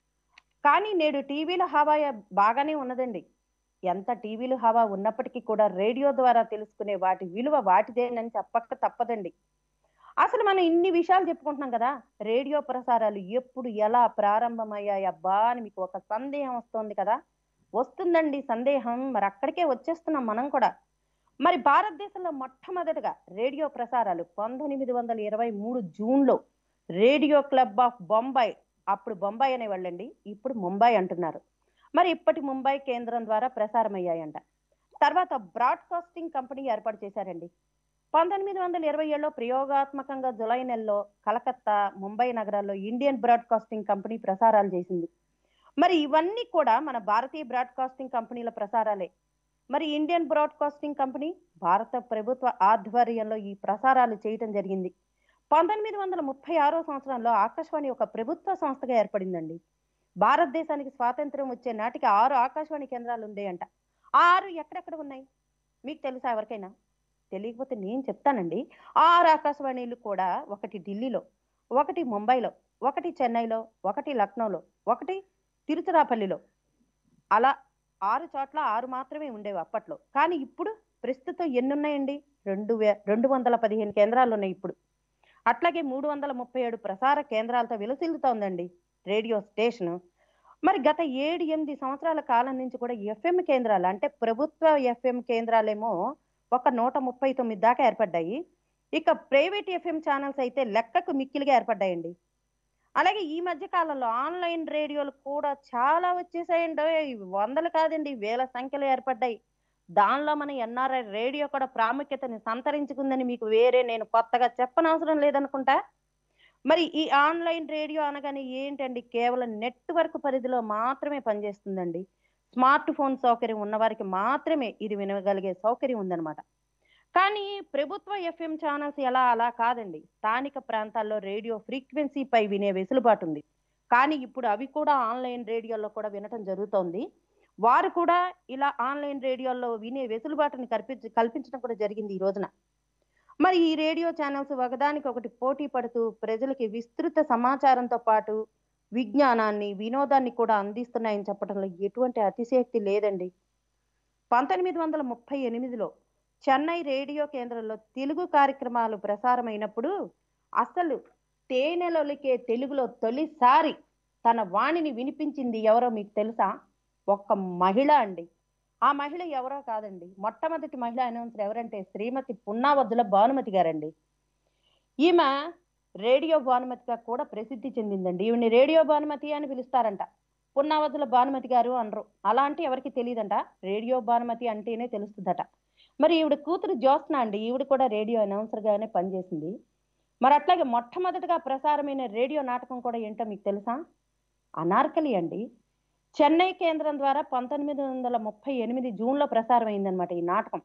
కానీ నేడు టీవీల హవా బాగానే ఉన్నదండి ఎంత టీవీలు హవా ఉన్నప్పటికీ కూడా రేడియో ద్వారా తెలుసుకునే వాటి విలువ వాటిదేనని చెప్పక తప్పదండి అసలు మనం ఇన్ని విషయాలు చెప్పుకుంటున్నాం కదా రేడియో ప్రసారాలు ఎప్పుడు ఎలా ప్రారంభమయ్యాయి అబ్బా అని మీకు ఒక సందేహం వస్తుంది కదా వస్తుందండి సందేహం మరి అక్కడికే వచ్చేస్తున్నాం మనం కూడా మరి భారతదేశంలో మొట్టమొదటగా రేడియో ప్రసారాలు పంతొమ్మిది వందల ఇరవై మూడు జూన్లో రేడియో క్లబ్ ఆఫ్ బొంబాయి అప్పుడు బొంబాయి అనేవాళ్ళండి ఇప్పుడు ముంబై అంటున్నారు మరి ఇప్పటి ముంబై కేంద్రం ద్వారా ప్రసారం అయ్యాయంట తర్వాత బ్రాడ్కాస్టింగ్ కంపెనీ ఏర్పాటు చేశారండి పంతొమ్మిది వందల ఇరవై ఏడులో ప్రయోగాత్మకంగా జులై నెలలో కలకత్తా ముంబై నగరాల్లో ఇండియన్ బ్రాడ్కాస్టింగ్ కంపెనీ ప్రసారాలు చేసింది మరి ఇవన్నీ కూడా మన భారతీయ బ్రాడ్కాస్టింగ్ కంపెనీల ప్రసారాలే మరి ఇండియన్ బ్రాడ్కాస్టింగ్ కంపెనీ భారత ప్రభుత్వ ఆధ్వర్యంలో ఈ ప్రసారాలు చేయటం జరిగింది పంతొమ్మిది వందల ముప్పై ఆరో సంవత్సరంలో ఆకాశవాణి ఒక ప్రభుత్వ సంస్థగా ఏర్పడిందండి భారతదేశానికి స్వాతంత్రం వచ్చే నాటికి ఆరు ఆకాశవాణి కేంద్రాలు ఉండేయంట ఆ ఆరు ఎక్కడెక్కడ ఉన్నాయి మీకు తెలుసా ఎవరికైనా తెలియకపోతే నేను చెప్తానండి ఆ ఆరు ఆకాశవాణిలు కూడా ఒకటి ఢిల్లీలో ఒకటి ముంబైలో ఒకటి చెన్నైలో ఒకటి లక్నోలో ఒకటి తిరుచిరాపల్లిలో అలా ఆరు చోట్ల ఆరు మాత్రమే ఉండేవి అప్పట్లో కానీ ఇప్పుడు ప్రస్తుతం ఎన్ని ఉన్నాయండి రెండు వే రెండు వందల పదిహేను కేంద్రాలు ఉన్నాయి ఇప్పుడు అట్లాగే మూడు వందల ముప్పై ఏడు ప్రసార కేంద్రాలతో విలసిల్లుతోందండి రేడియో స్టేషన్ మరి గత ఏడు ఎనిమిది సంవత్సరాల కాలం నుంచి కూడా ఎఫ్ఎం కేంద్రాలు అంటే ప్రభుత్వ ఎఫ్ఎం కేంద్రాలేమో ఒక నూట ముప్పై తొమ్మిది దాకా ఏర్పడ్డాయి ఇక ప్రైవేట్ ఎఫ్ఎం ఛానల్స్ అయితే లెక్కకు మిక్కిలిగా ఏర్పడ్డాయండి అలాగే ఈ మధ్య కాలంలో ఆన్లైన్ రేడియోలు కూడా చాలా వచ్చేసాయండి వందలు కాదండి వేల సంఖ్యలో ఏర్పడ్డాయి దానిలో మన ఎన్ఆర్ఐ రేడియో కూడా ప్రాముఖ్యతని సంతరించుకుందని మీకు వేరే నేను కొత్తగా చెప్పనవసరం లేదనుకుంటా మరి ఈ ఆన్లైన్ రేడియో అనగానే ఏంటండి కేవలం నెట్వర్క్ పరిధిలో మాత్రమే పనిచేస్తుందండి స్మార్ట్ ఫోన్ సౌకర్యం ఉన్నవారికి మాత్రమే ఇది వినగలిగే సౌకర్యం ఉందన్నమాట కానీ ప్రభుత్వ ఎఫ్ఎం ఛానల్స్ ఎలా అలా కాదండి స్థానిక ప్రాంతాల్లో రేడియో ఫ్రీక్వెన్సీపై వినే వెసులుబాటు ఉంది కానీ ఇప్పుడు అవి కూడా ఆన్లైన్ రేడియోలో కూడా వినటం జరుగుతోంది వారు కూడా ఇలా ఆన్లైన్ రేడియోల్లో వినే వెసులుబాటుని కల్పించ కల్పించడం కూడా జరిగింది ఈ రోజున మరి ఈ రేడియో ఛానల్స్ ఒకదానికి ఒకటి పోటీ పడుతూ ప్రజలకి విస్తృత సమాచారంతో పాటు విజ్ఞానాన్ని వినోదాన్ని కూడా అందిస్తున్నాయని చెప్పడంలో ఎటువంటి అతిశయోక్తి లేదండి పంతొమ్మిది వందల ముప్పై ఎనిమిదిలో చెన్నై రేడియో కేంద్రంలో తెలుగు కార్యక్రమాలు ప్రసారమైనప్పుడు అసలు తేనెలొలికే తెలుగులో తొలిసారి తన వాణిని వినిపించింది ఎవరో మీకు తెలుసా ఒక్క మహిళ అండి ఆ మహిళ ఎవరో కాదండి మొట్టమొదటి మహిళ అనౌన్సర్ ఎవరంటే శ్రీమతి పున్నావద్దుల భానుమతి గారండి ఈమె రేడియో భానుమతిగా కూడా ప్రసిద్ధి చెందిందండి ఈవిని రేడియో భానుమతి అని పిలుస్తారంట పున్నావద్దుల భానుమతి గారు అనరు అలాంటి ఎవరికి తెలియదంట రేడియో భానుమతి అంటేనే తెలుస్తుందట మరి ఈవిడ కూతురు జ్యోత్స్న అండి ఈవిడ కూడా రేడియో అనౌన్సర్ గానే పనిచేసింది మరి అట్లాగే మొట్టమొదటిగా ప్రసారమైన రేడియో నాటకం కూడా ఏంటో మీకు తెలుసా అనార్కలి అండి చెన్నై కేంద్రం ద్వారా పంతొమ్మిది వందల ముప్పై ఎనిమిది జూన్లో ప్రసారం అయిందనమాట ఈ నాటకం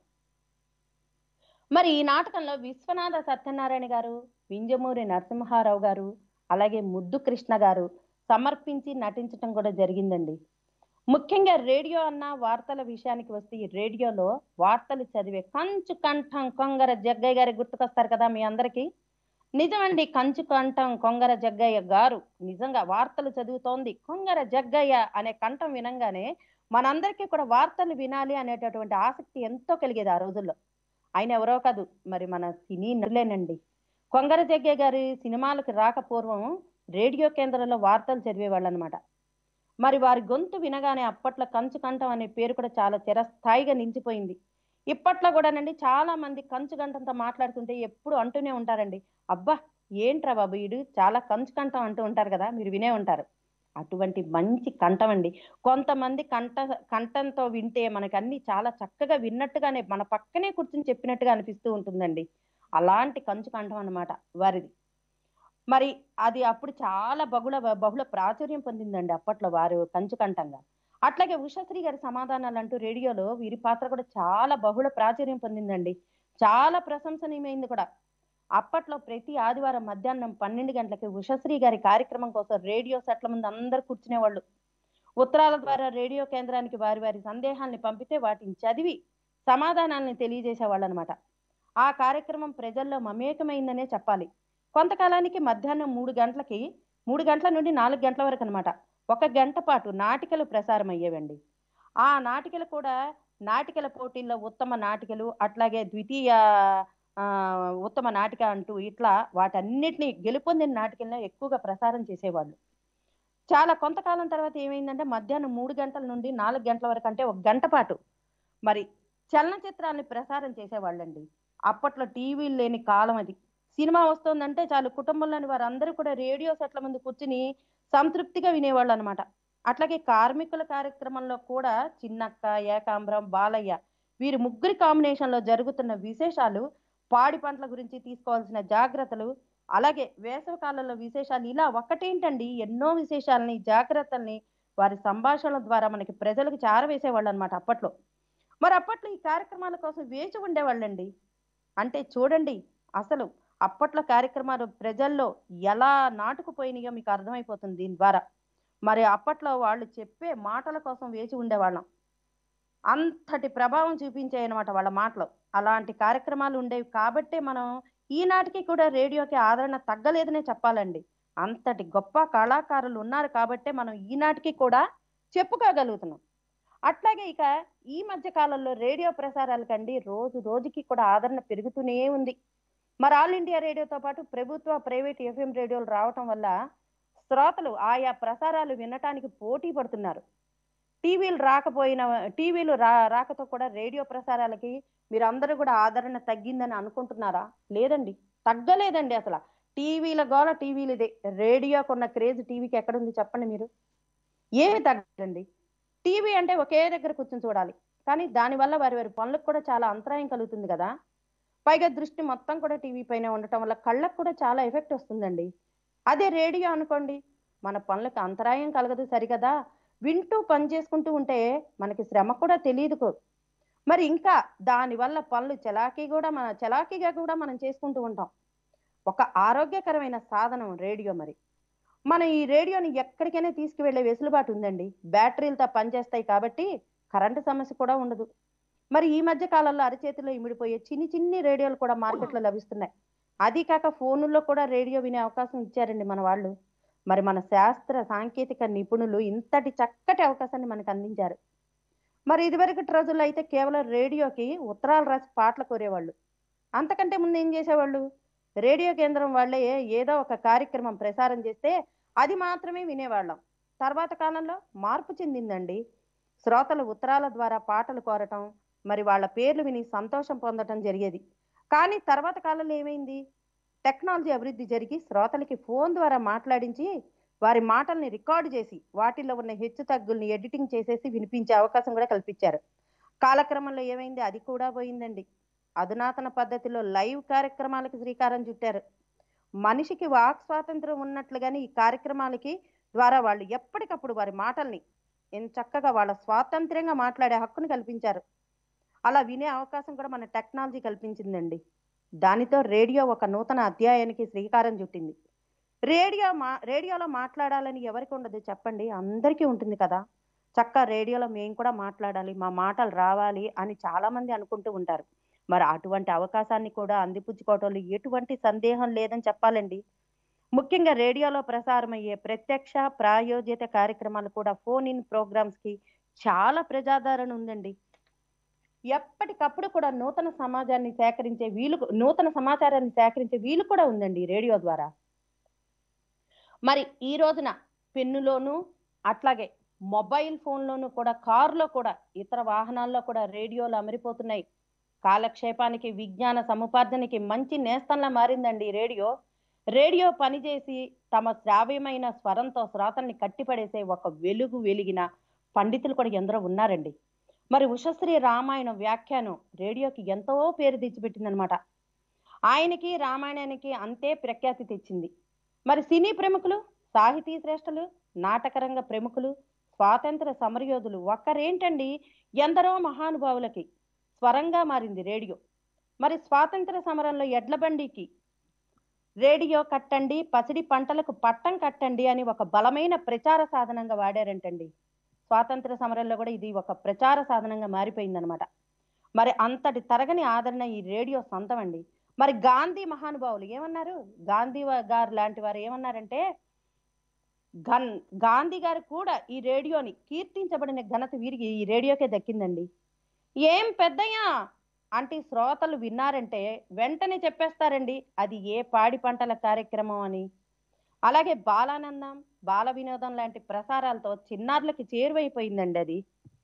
మరి ఈ నాటకంలో విశ్వనాథ సత్యనారాయణ గారు వింజమూరి నరసింహారావు గారు అలాగే ముద్దు కృష్ణ గారు సమర్పించి నటించడం కూడా జరిగిందండి ముఖ్యంగా రేడియో అన్న వార్తల విషయానికి వస్తే ఈ రేడియోలో వార్తలు చదివే కంచు కంఠం కొంగర జగ్గయ్య గారి గుర్తుకొస్తారు కదా మీ అందరికీ నిజమండి కంచు కంఠం కొంగర జగ్గయ్య గారు నిజంగా వార్తలు చదువుతోంది కొంగర జగ్గయ్య అనే కంఠం వినంగానే మనందరికీ కూడా వార్తలు వినాలి అనేటటువంటి ఆసక్తి ఎంతో కలిగేది ఆ రోజుల్లో ఆయన ఎవరో కాదు మరి మన సినీ నటులేనండి కొంగర జగ్గయ్య గారి సినిమాలకు రాక పూర్వం రేడియో కేంద్రంలో వార్తలు చదివేవాళ్ళు అనమాట మరి వారి గొంతు వినగానే అప్పట్లో కంచు కంఠం అనే పేరు కూడా చాలా చిరస్థాయిగా నిలిచిపోయింది ఇప్పట్లో కూడానండి చాలా మంది కంచు గంటంతో మాట్లాడుతుంటే ఎప్పుడు అంటూనే ఉంటారండి అబ్బా ఏంట్రా బాబు ఈడు చాలా కంచు కంఠం అంటూ ఉంటారు కదా మీరు వినే ఉంటారు అటువంటి మంచి కంఠం అండి కొంతమంది కంఠ కంఠంతో వింటే మనకి అన్ని చాలా చక్కగా విన్నట్టుగానే మన పక్కనే కూర్చుని చెప్పినట్టుగా అనిపిస్తూ ఉంటుందండి అలాంటి కంచు కంఠం అన్నమాట వారిది మరి అది అప్పుడు చాలా బహుళ బహుళ ప్రాచుర్యం పొందిందండి అప్పట్లో వారు కంచుకంఠంగా అట్లాగే ఉషశ్రీ గారి సమాధానాలు అంటూ రేడియోలో వీరి పాత్ర కూడా చాలా బహుళ ప్రాచుర్యం పొందిందండి చాలా ప్రశంసనీయమైంది కూడా అప్పట్లో ప్రతి ఆదివారం మధ్యాహ్నం పన్నెండు గంటలకి ఉషశ్రీ గారి కార్యక్రమం కోసం రేడియో సెట్ల ముందు అందరు కూర్చునేవాళ్ళు ఉత్తరాల ద్వారా రేడియో కేంద్రానికి వారి వారి సందేహాల్ని పంపితే వాటిని చదివి సమాధానాల్ని తెలియజేసేవాళ్ళు అనమాట ఆ కార్యక్రమం ప్రజల్లో మమేకమైందనే చెప్పాలి కొంతకాలానికి మధ్యాహ్నం మూడు గంటలకి మూడు గంటల నుండి నాలుగు గంటల వరకు అనమాట ఒక గంట పాటు నాటికలు ప్రసారం అయ్యేవండి ఆ నాటికలు కూడా నాటికల పోటీల్లో ఉత్తమ నాటికలు అట్లాగే ద్వితీయ ఆ, ఉత్తమ నాటిక అంటూ ఇట్లా వాటన్నిటిని గెలుపొందిన నాటికల్లో ఎక్కువగా ప్రసారం చేసేవాళ్ళు చాలా కొంతకాలం తర్వాత ఏమైందంటే మధ్యాహ్నం మూడు గంటల నుండి నాలుగు గంటల వరకు అంటే ఒక గంట పాటు మరి చలనచిత్రాన్ని ప్రసారం చేసేవాళ్ళండి అప్పట్లో టీవీలు లేని కాలం అది సినిమా వస్తుందంటే చాలు కుటుంబంలోని వారందరూ కూడా రేడియో సెట్ల ముందు కూర్చుని సంతృప్తిగా వినేవాళ్ళు అనమాట అట్లాగే కార్మికుల కార్యక్రమంలో కూడా చిన్నక్క ఏకాంబరం బాలయ్య వీరి ముగ్గురి కాంబినేషన్ లో జరుగుతున్న విశేషాలు పాడి పంటల గురించి తీసుకోవాల్సిన జాగ్రత్తలు అలాగే వేసవి కాలంలో విశేషాలు ఇలా ఒక్కటేంటండి ఎన్నో విశేషాలని జాగ్రత్తల్ని వారి సంభాషణల ద్వారా మనకి ప్రజలకు చారవేసేవాళ్ళు అనమాట అప్పట్లో మరి అప్పట్లో ఈ కార్యక్రమాల కోసం వేచి ఉండేవాళ్ళండి అంటే చూడండి అసలు అప్పట్లో కార్యక్రమాలు ప్రజల్లో ఎలా నాటుకుపోయినాయో మీకు అర్థమైపోతుంది దీని ద్వారా మరి అప్పట్లో వాళ్ళు చెప్పే మాటల కోసం వేచి ఉండేవాళ్ళం అంతటి ప్రభావం చూపించాయి అనమాట వాళ్ళ మాటలు అలాంటి కార్యక్రమాలు ఉండేవి కాబట్టే మనం ఈనాటికి కూడా రేడియోకి ఆదరణ తగ్గలేదనే చెప్పాలండి అంతటి గొప్ప కళాకారులు ఉన్నారు కాబట్టే మనం ఈనాటికి కూడా చెప్పుకోగలుగుతున్నాం అట్లాగే ఇక ఈ మధ్య కాలంలో రేడియో ప్రసారాలకండి రోజు రోజుకి కూడా ఆదరణ పెరుగుతూనే ఉంది మరి ఆల్ ఇండియా రేడియోతో పాటు ప్రభుత్వ ప్రైవేట్ ఎఫ్ఎం రేడియోలు రావటం వల్ల శ్రోతలు ఆయా ప్రసారాలు వినటానికి పోటీ పడుతున్నారు టీవీలు రాకపోయిన టీవీలు రా రాకతో కూడా రేడియో ప్రసారాలకి మీరు అందరూ కూడా ఆదరణ తగ్గిందని అనుకుంటున్నారా లేదండి తగ్గలేదండి అసలు టీవీల గోల టీవీలదే రేడియోకు ఉన్న క్రేజ్ టీవీకి ఎక్కడుంది చెప్పండి మీరు ఏమి తగ్గదండి టీవీ అంటే ఒకే దగ్గర కూర్చొని చూడాలి కానీ దానివల్ల వారి వారి పనులకు కూడా చాలా అంతరాయం కలుగుతుంది కదా పైగా దృష్టి మొత్తం కూడా టీవీ పైన ఉండటం వల్ల కళ్ళకు కూడా చాలా ఎఫెక్ట్ వస్తుందండి అదే రేడియో అనుకోండి మన పనులకు అంతరాయం కలగదు సరికదా వింటూ పని చేసుకుంటూ ఉంటే మనకి శ్రమ కూడా తెలియదు కో- మరి ఇంకా దానివల్ల పనులు చలాకీ కూడా మన చలాకీగా కూడా మనం చేసుకుంటూ ఉంటాం ఒక ఆరోగ్యకరమైన సాధనం రేడియో మరి మనం ఈ రేడియోని ఎక్కడికైనా తీసుకువెళ్ళే వెసులుబాటు ఉందండి బ్యాటరీలతో పనిచేస్తాయి కాబట్టి కరెంటు సమస్య కూడా ఉండదు మరి ఈ మధ్య కాలంలో అరచేతిలో ఇమిడిపోయే చిన్ని చిన్ని రేడియోలు కూడా మార్కెట్లో లభిస్తున్నాయి అది కాక ఫోనుల్లో కూడా రేడియో వినే అవకాశం ఇచ్చారండి మన వాళ్ళు మరి మన శాస్త్ర సాంకేతిక నిపుణులు ఇంతటి చక్కటి అవకాశాన్ని మనకు అందించారు మరి ఇదివరకటి రోజుల్లో అయితే కేవలం రేడియోకి ఉత్తరాలు రాసి పాటలు కోరేవాళ్ళు అంతకంటే ముందు ఏం చేసేవాళ్ళు రేడియో కేంద్రం వాళ్ళే ఏదో ఒక కార్యక్రమం ప్రసారం చేస్తే అది మాత్రమే వినేవాళ్ళం తర్వాత కాలంలో మార్పు చెందిందండి శ్రోతలు ఉత్తరాల ద్వారా పాటలు కోరటం మరి వాళ్ళ పేర్లు విని సంతోషం పొందటం జరిగేది కానీ తర్వాత కాలంలో ఏమైంది టెక్నాలజీ అభివృద్ధి జరిగి శ్రోతలకి ఫోన్ ద్వారా మాట్లాడించి వారి మాటల్ని రికార్డు చేసి వాటిల్లో ఉన్న హెచ్చు తగ్గుల్ని ఎడిటింగ్ చేసేసి వినిపించే అవకాశం కూడా కల్పించారు కాలక్రమంలో ఏమైంది అది కూడా పోయిందండి అధునాతన పద్ధతిలో లైవ్ కార్యక్రమాలకు శ్రీకారం చుట్టారు మనిషికి వాక్ స్వాతంత్రం ఉన్నట్లుగానే ఈ కార్యక్రమాలకి ద్వారా వాళ్ళు ఎప్పటికప్పుడు వారి మాటల్ని ఎంత చక్కగా వాళ్ళ స్వాతంత్ర్యంగా మాట్లాడే హక్కును కల్పించారు అలా వినే అవకాశం కూడా మన టెక్నాలజీ కల్పించిందండి దానితో రేడియో ఒక నూతన అధ్యాయానికి శ్రీకారం చుట్టింది రేడియో మా రేడియోలో మాట్లాడాలని ఎవరికి ఉండదు చెప్పండి అందరికీ ఉంటుంది కదా చక్క రేడియోలో మేము కూడా మాట్లాడాలి మా మాటలు రావాలి అని చాలా మంది అనుకుంటూ ఉంటారు మరి అటువంటి అవకాశాన్ని కూడా అందిపుచ్చుకోవటంలో ఎటువంటి సందేహం లేదని చెప్పాలండి ముఖ్యంగా రేడియోలో ప్రసారమయ్యే ప్రత్యక్ష ప్రాయోజిత కార్యక్రమాలు కూడా ఫోన్ ఇన్ ప్రోగ్రామ్స్ కి చాలా ప్రజాదరణ ఉందండి ఎప్పటికప్పుడు కూడా నూతన సమాజాన్ని సేకరించే వీలు నూతన సమాచారాన్ని సేకరించే వీలు కూడా ఉందండి ఈ రేడియో ద్వారా మరి ఈ రోజున పెన్నులోను అట్లాగే మొబైల్ ఫోన్లోను కూడా కారులో కూడా ఇతర వాహనాల్లో కూడా రేడియోలు అమరిపోతున్నాయి కాలక్షేపానికి విజ్ఞాన సముపార్జనకి మంచి నేస్తంలా మారిందండి ఈ రేడియో రేడియో పనిచేసి తమ శ్రావ్యమైన స్వరంతో శ్రోతల్ని కట్టిపడేసే ఒక వెలుగు వెలిగిన పండితులు కూడా ఎందరో ఉన్నారండి మరి ఉషశ్రీ రామాయణం వ్యాఖ్యానం రేడియోకి ఎంతో పేరు తెచ్చిపెట్టిందనమాట ఆయనకి రామాయణానికి అంతే ప్రఖ్యాతి తెచ్చింది మరి సినీ ప్రముఖులు సాహితీ శ్రేష్ఠులు నాటకరంగ ప్రముఖులు స్వాతంత్ర సమరయోధులు ఒక్కరేంటండి ఎందరో మహానుభావులకి స్వరంగా మారింది రేడియో మరి స్వాతంత్ర సమరంలో ఎడ్ల బండికి రేడియో కట్టండి పసిడి పంటలకు పట్టం కట్టండి అని ఒక బలమైన ప్రచార సాధనంగా వాడారంటండి స్వాతంత్ర సమరంలో కూడా ఇది ఒక ప్రచార సాధనంగా మారిపోయిందనమాట మరి అంతటి తరగని ఆదరణ ఈ రేడియో సొంతం అండి మరి గాంధీ మహానుభావులు ఏమన్నారు గాంధీ వా- గారు లాంటి వారు ఏమన్నారంటే గన్ గాంధీ గారు కూడా ఈ రేడియోని కీర్తించబడిన ఘనత వీరికి ఈ రేడియోకే దక్కిందండి ఏం పెద్దయ్యా అంటే శ్రోతలు విన్నారంటే వెంటనే చెప్పేస్తారండి అది ఏ పాడి పంటల కార్యక్రమం అని అలాగే బాలానందం బాల వినోదం లాంటి ప్రసారాలతో చిన్నారులకి చేరువైపోయిందండి అది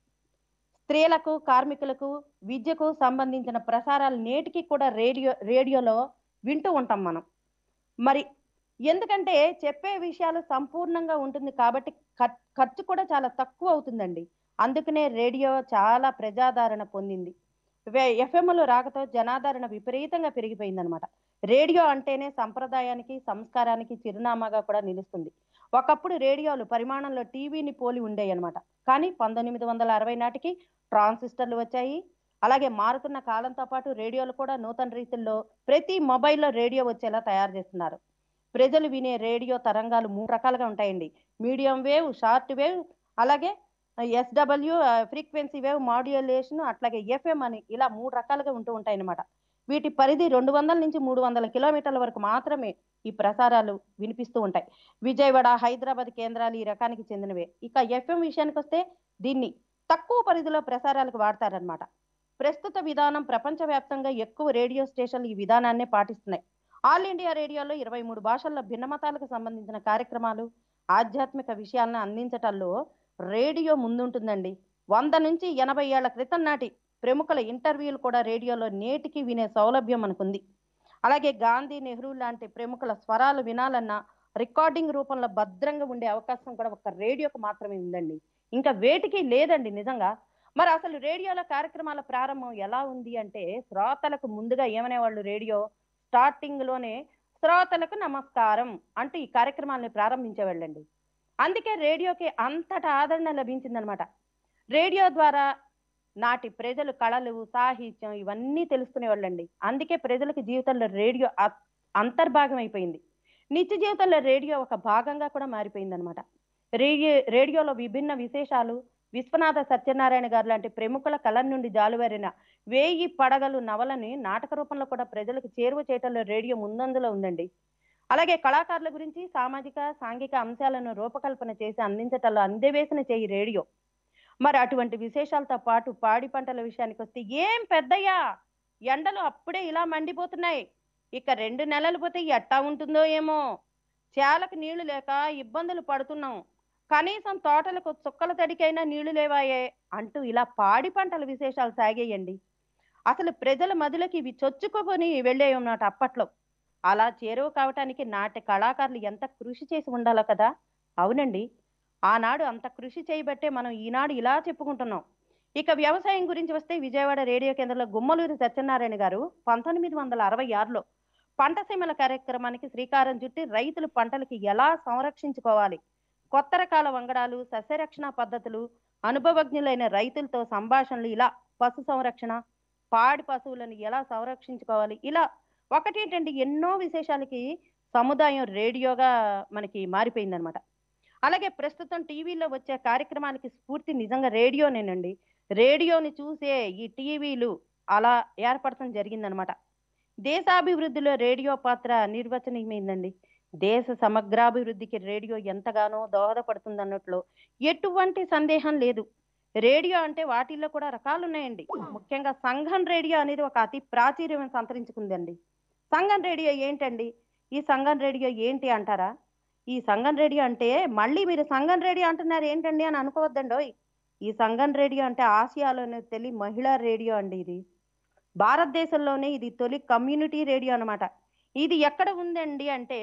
స్త్రీలకు కార్మికులకు విద్యకు సంబంధించిన ప్రసారాలు నేటికి కూడా రేడియో రేడియోలో వింటూ ఉంటాం మనం మరి ఎందుకంటే చెప్పే విషయాలు సంపూర్ణంగా ఉంటుంది కాబట్టి ఖర్- ఖర్చు కూడా చాలా తక్కువ అవుతుందండి అందుకనే రేడియో చాలా ప్రజాదరణ పొందింది ఎఫ్ఎంలు రాకతో జనాదరణ విపరీతంగా పెరిగిపోయిందనమాట రేడియో అంటేనే సంప్రదాయానికి సంస్కారానికి చిరునామాగా కూడా నిలుస్తుంది ఒకప్పుడు రేడియోలు పరిమాణంలో టీవీని పోలి ఉండేవి అనమాట కానీ పంతొమ్మిది వందల అరవై నాటికి ట్రాన్సిస్టర్లు వచ్చాయి అలాగే మారుతున్న కాలంతో పాటు రేడియోలు కూడా నూతన రీతుల్లో ప్రతి మొబైల్లో రేడియో వచ్చేలా తయారు చేస్తున్నారు ప్రజలు వినే రేడియో తరంగాలు మూడు రకాలుగా ఉంటాయండి మీడియం వేవ్ షార్ట్ వేవ్ అలాగే ఎస్డబ్ల్యూ ఫ్రీక్వెన్సీ వేవ్ మాడ్యులేషన్ అట్లాగే ఎఫ్ఎం అని ఇలా మూడు రకాలుగా ఉంటూ ఉంటాయి అన్నమాట వీటి పరిధి రెండు వందల నుంచి మూడు వందల కిలోమీటర్ల వరకు మాత్రమే ఈ ప్రసారాలు వినిపిస్తూ ఉంటాయి విజయవాడ హైదరాబాద్ కేంద్రాలు ఈ రకానికి చెందినవే ఇక ఎఫ్ఎం విషయానికి వస్తే దీన్ని తక్కువ పరిధిలో ప్రసారాలకు వాడతారనమాట ప్రస్తుత విధానం ప్రపంచవ్యాప్తంగా ఎక్కువ రేడియో స్టేషన్లు ఈ విధానాన్నే పాటిస్తున్నాయి ఆల్ ఇండియా రేడియోలో ఇరవై మూడు భాషల్లో భిన్నమతాలకు సంబంధించిన కార్యక్రమాలు ఆధ్యాత్మిక విషయాలను అందించటంలో రేడియో ముందుంటుందండి వంద నుంచి ఎనభై ఏళ్ల క్రితం నాటి ప్రముఖుల ఇంటర్వ్యూలు కూడా రేడియోలో నేటికి వినే సౌలభ్యం మనకుంది అలాగే గాంధీ నెహ్రూ లాంటి ప్రముఖుల స్వరాలు వినాలన్నా రికార్డింగ్ రూపంలో భద్రంగా ఉండే అవకాశం కూడా ఒక రేడియోకు మాత్రమే ఉందండి ఇంకా వేటికి లేదండి నిజంగా మరి అసలు రేడియోలో కార్యక్రమాల ప్రారంభం ఎలా ఉంది అంటే శ్రోతలకు ముందుగా ఏమనేవాళ్ళు రేడియో స్టార్టింగ్ లోనే శ్రోతలకు నమస్కారం అంటూ ఈ కార్యక్రమాలను ప్రారంభించేవాళ్ళండి అందుకే రేడియోకి అంతటా ఆదరణ లభించిందనమాట రేడియో ద్వారా నాటి ప్రజలు కళలు సాహిత్యం ఇవన్నీ తెలుసుకునేవాళ్ళండి అందుకే ప్రజలకు జీవితంలో రేడియో అ- అంతర్భాగం అయిపోయింది నిత్య జీవితంలో రేడియో ఒక భాగంగా కూడా మారిపోయింది అనమాట రేడియో రేడియోలో విభిన్న విశేషాలు విశ్వనాథ సత్యనారాయణ గారు లాంటి ప్రముఖుల కళ నుండి జాలువారిన వేయి పడగలు నవలని నాటక రూపంలో కూడా ప్రజలకు చేరువ చేయటంలో రేడియో ముందంజలో ఉందండి అలాగే కళాకారుల గురించి సామాజిక సాంఘిక అంశాలను రూపకల్పన చేసి అందించటంలో అందవేసిన చేయి రేడియో మరి అటువంటి విశేషాలతో పాటు పాడి పంటల విషయానికి వస్తే ఏం పెద్దయ్యా ఎండలు అప్పుడే ఇలా మండిపోతున్నాయి ఇక రెండు నెలలు పోతే ఎట్టా ఉంటుందో ఏమో చేలకు నీళ్లు లేక ఇబ్బందులు పడుతున్నాం కనీసం తోటలకు చుక్కల తడికైనా నీళ్లు లేవాయే అంటూ ఇలా పాడి పంటల విశేషాలు సాగేయండి అసలు ప్రజల మదిలోకి ఇవి చొచ్చుకొని వెళ్ళేయన్నమాట అప్పట్లో అలా చేరువ కావటానికి నాటి కళాకారులు ఎంత కృషి చేసి ఉండాలో కదా అవునండి ఆనాడు అంత కృషి చేయబట్టే మనం ఈనాడు ఇలా చెప్పుకుంటున్నాం ఇక వ్యవసాయం గురించి వస్తే విజయవాడ రేడియో కేంద్రంలో గుమ్మలూరి సత్యనారాయణ గారు పంతొమ్మిది వందల అరవై ఆరులో పంట సీమల కార్యక్రమానికి శ్రీకారం చుట్టి రైతులు పంటలకి ఎలా సంరక్షించుకోవాలి కొత్త రకాల వంగడాలు సస్యరక్షణ పద్ధతులు అనుభవజ్ఞులైన రైతులతో సంభాషణలు ఇలా పశు సంరక్షణ పాడి పశువులను ఎలా సంరక్షించుకోవాలి ఇలా ఒకటేంటండి ఎన్నో విశేషాలకి సముదాయం రేడియోగా మనకి మారిపోయిందనమాట అలాగే ప్రస్తుతం టీవీలో వచ్చే కార్యక్రమాలకి స్ఫూర్తి నిజంగా రేడియోనేనండి రేడియోని చూసే ఈ టీవీలు అలా ఏర్పడటం జరిగిందనమాట దేశాభివృద్ధిలో రేడియో పాత్ర నిర్వచనీయమైందండి దేశ సమగ్రాభివృద్ధికి రేడియో ఎంతగానో దోహదపడుతుంది అన్నట్లు ఎటువంటి సందేహం లేదు రేడియో అంటే వాటిల్లో కూడా రకాలు ఉన్నాయండి ముఖ్యంగా సంఘం రేడియో అనేది ఒక అతి ప్రాచుర్యం సంతరించుకుందండి సంఘం రేడియో ఏంటండి ఈ సంఘం రేడియో ఏంటి అంటారా ఈ సంఘం రేడియో అంటే మళ్ళీ మీరు సంఘం రేడియో అంటున్నారు ఏంటండి అని అనుకోవద్దండోయ్ ఈ సంఘం రేడియో అంటే ఆసియాలోనే తొలి మహిళా రేడియో అండి ఇది భారతదేశంలోనే ఇది తొలి కమ్యూనిటీ రేడియో అన్నమాట ఇది ఎక్కడ ఉందండి అంటే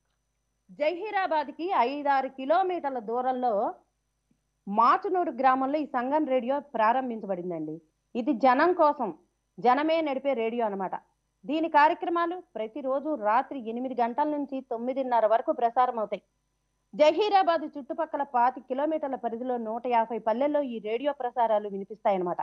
జహీరాబాద్కి ఐదారు కిలోమీటర్ల దూరంలో మాచునూరు గ్రామంలో ఈ సంఘం రేడియో ప్రారంభించబడిందండి ఇది జనం కోసం జనమే నడిపే రేడియో అన్నమాట దీని కార్యక్రమాలు ప్రతిరోజు రాత్రి ఎనిమిది గంటల నుంచి తొమ్మిదిన్నర వరకు ప్రసారం అవుతాయి జహీరాబాద్ చుట్టుపక్కల పాతి కిలోమీటర్ల పరిధిలో నూట యాభై పల్లెల్లో ఈ రేడియో ప్రసారాలు వినిపిస్తాయన్నమాట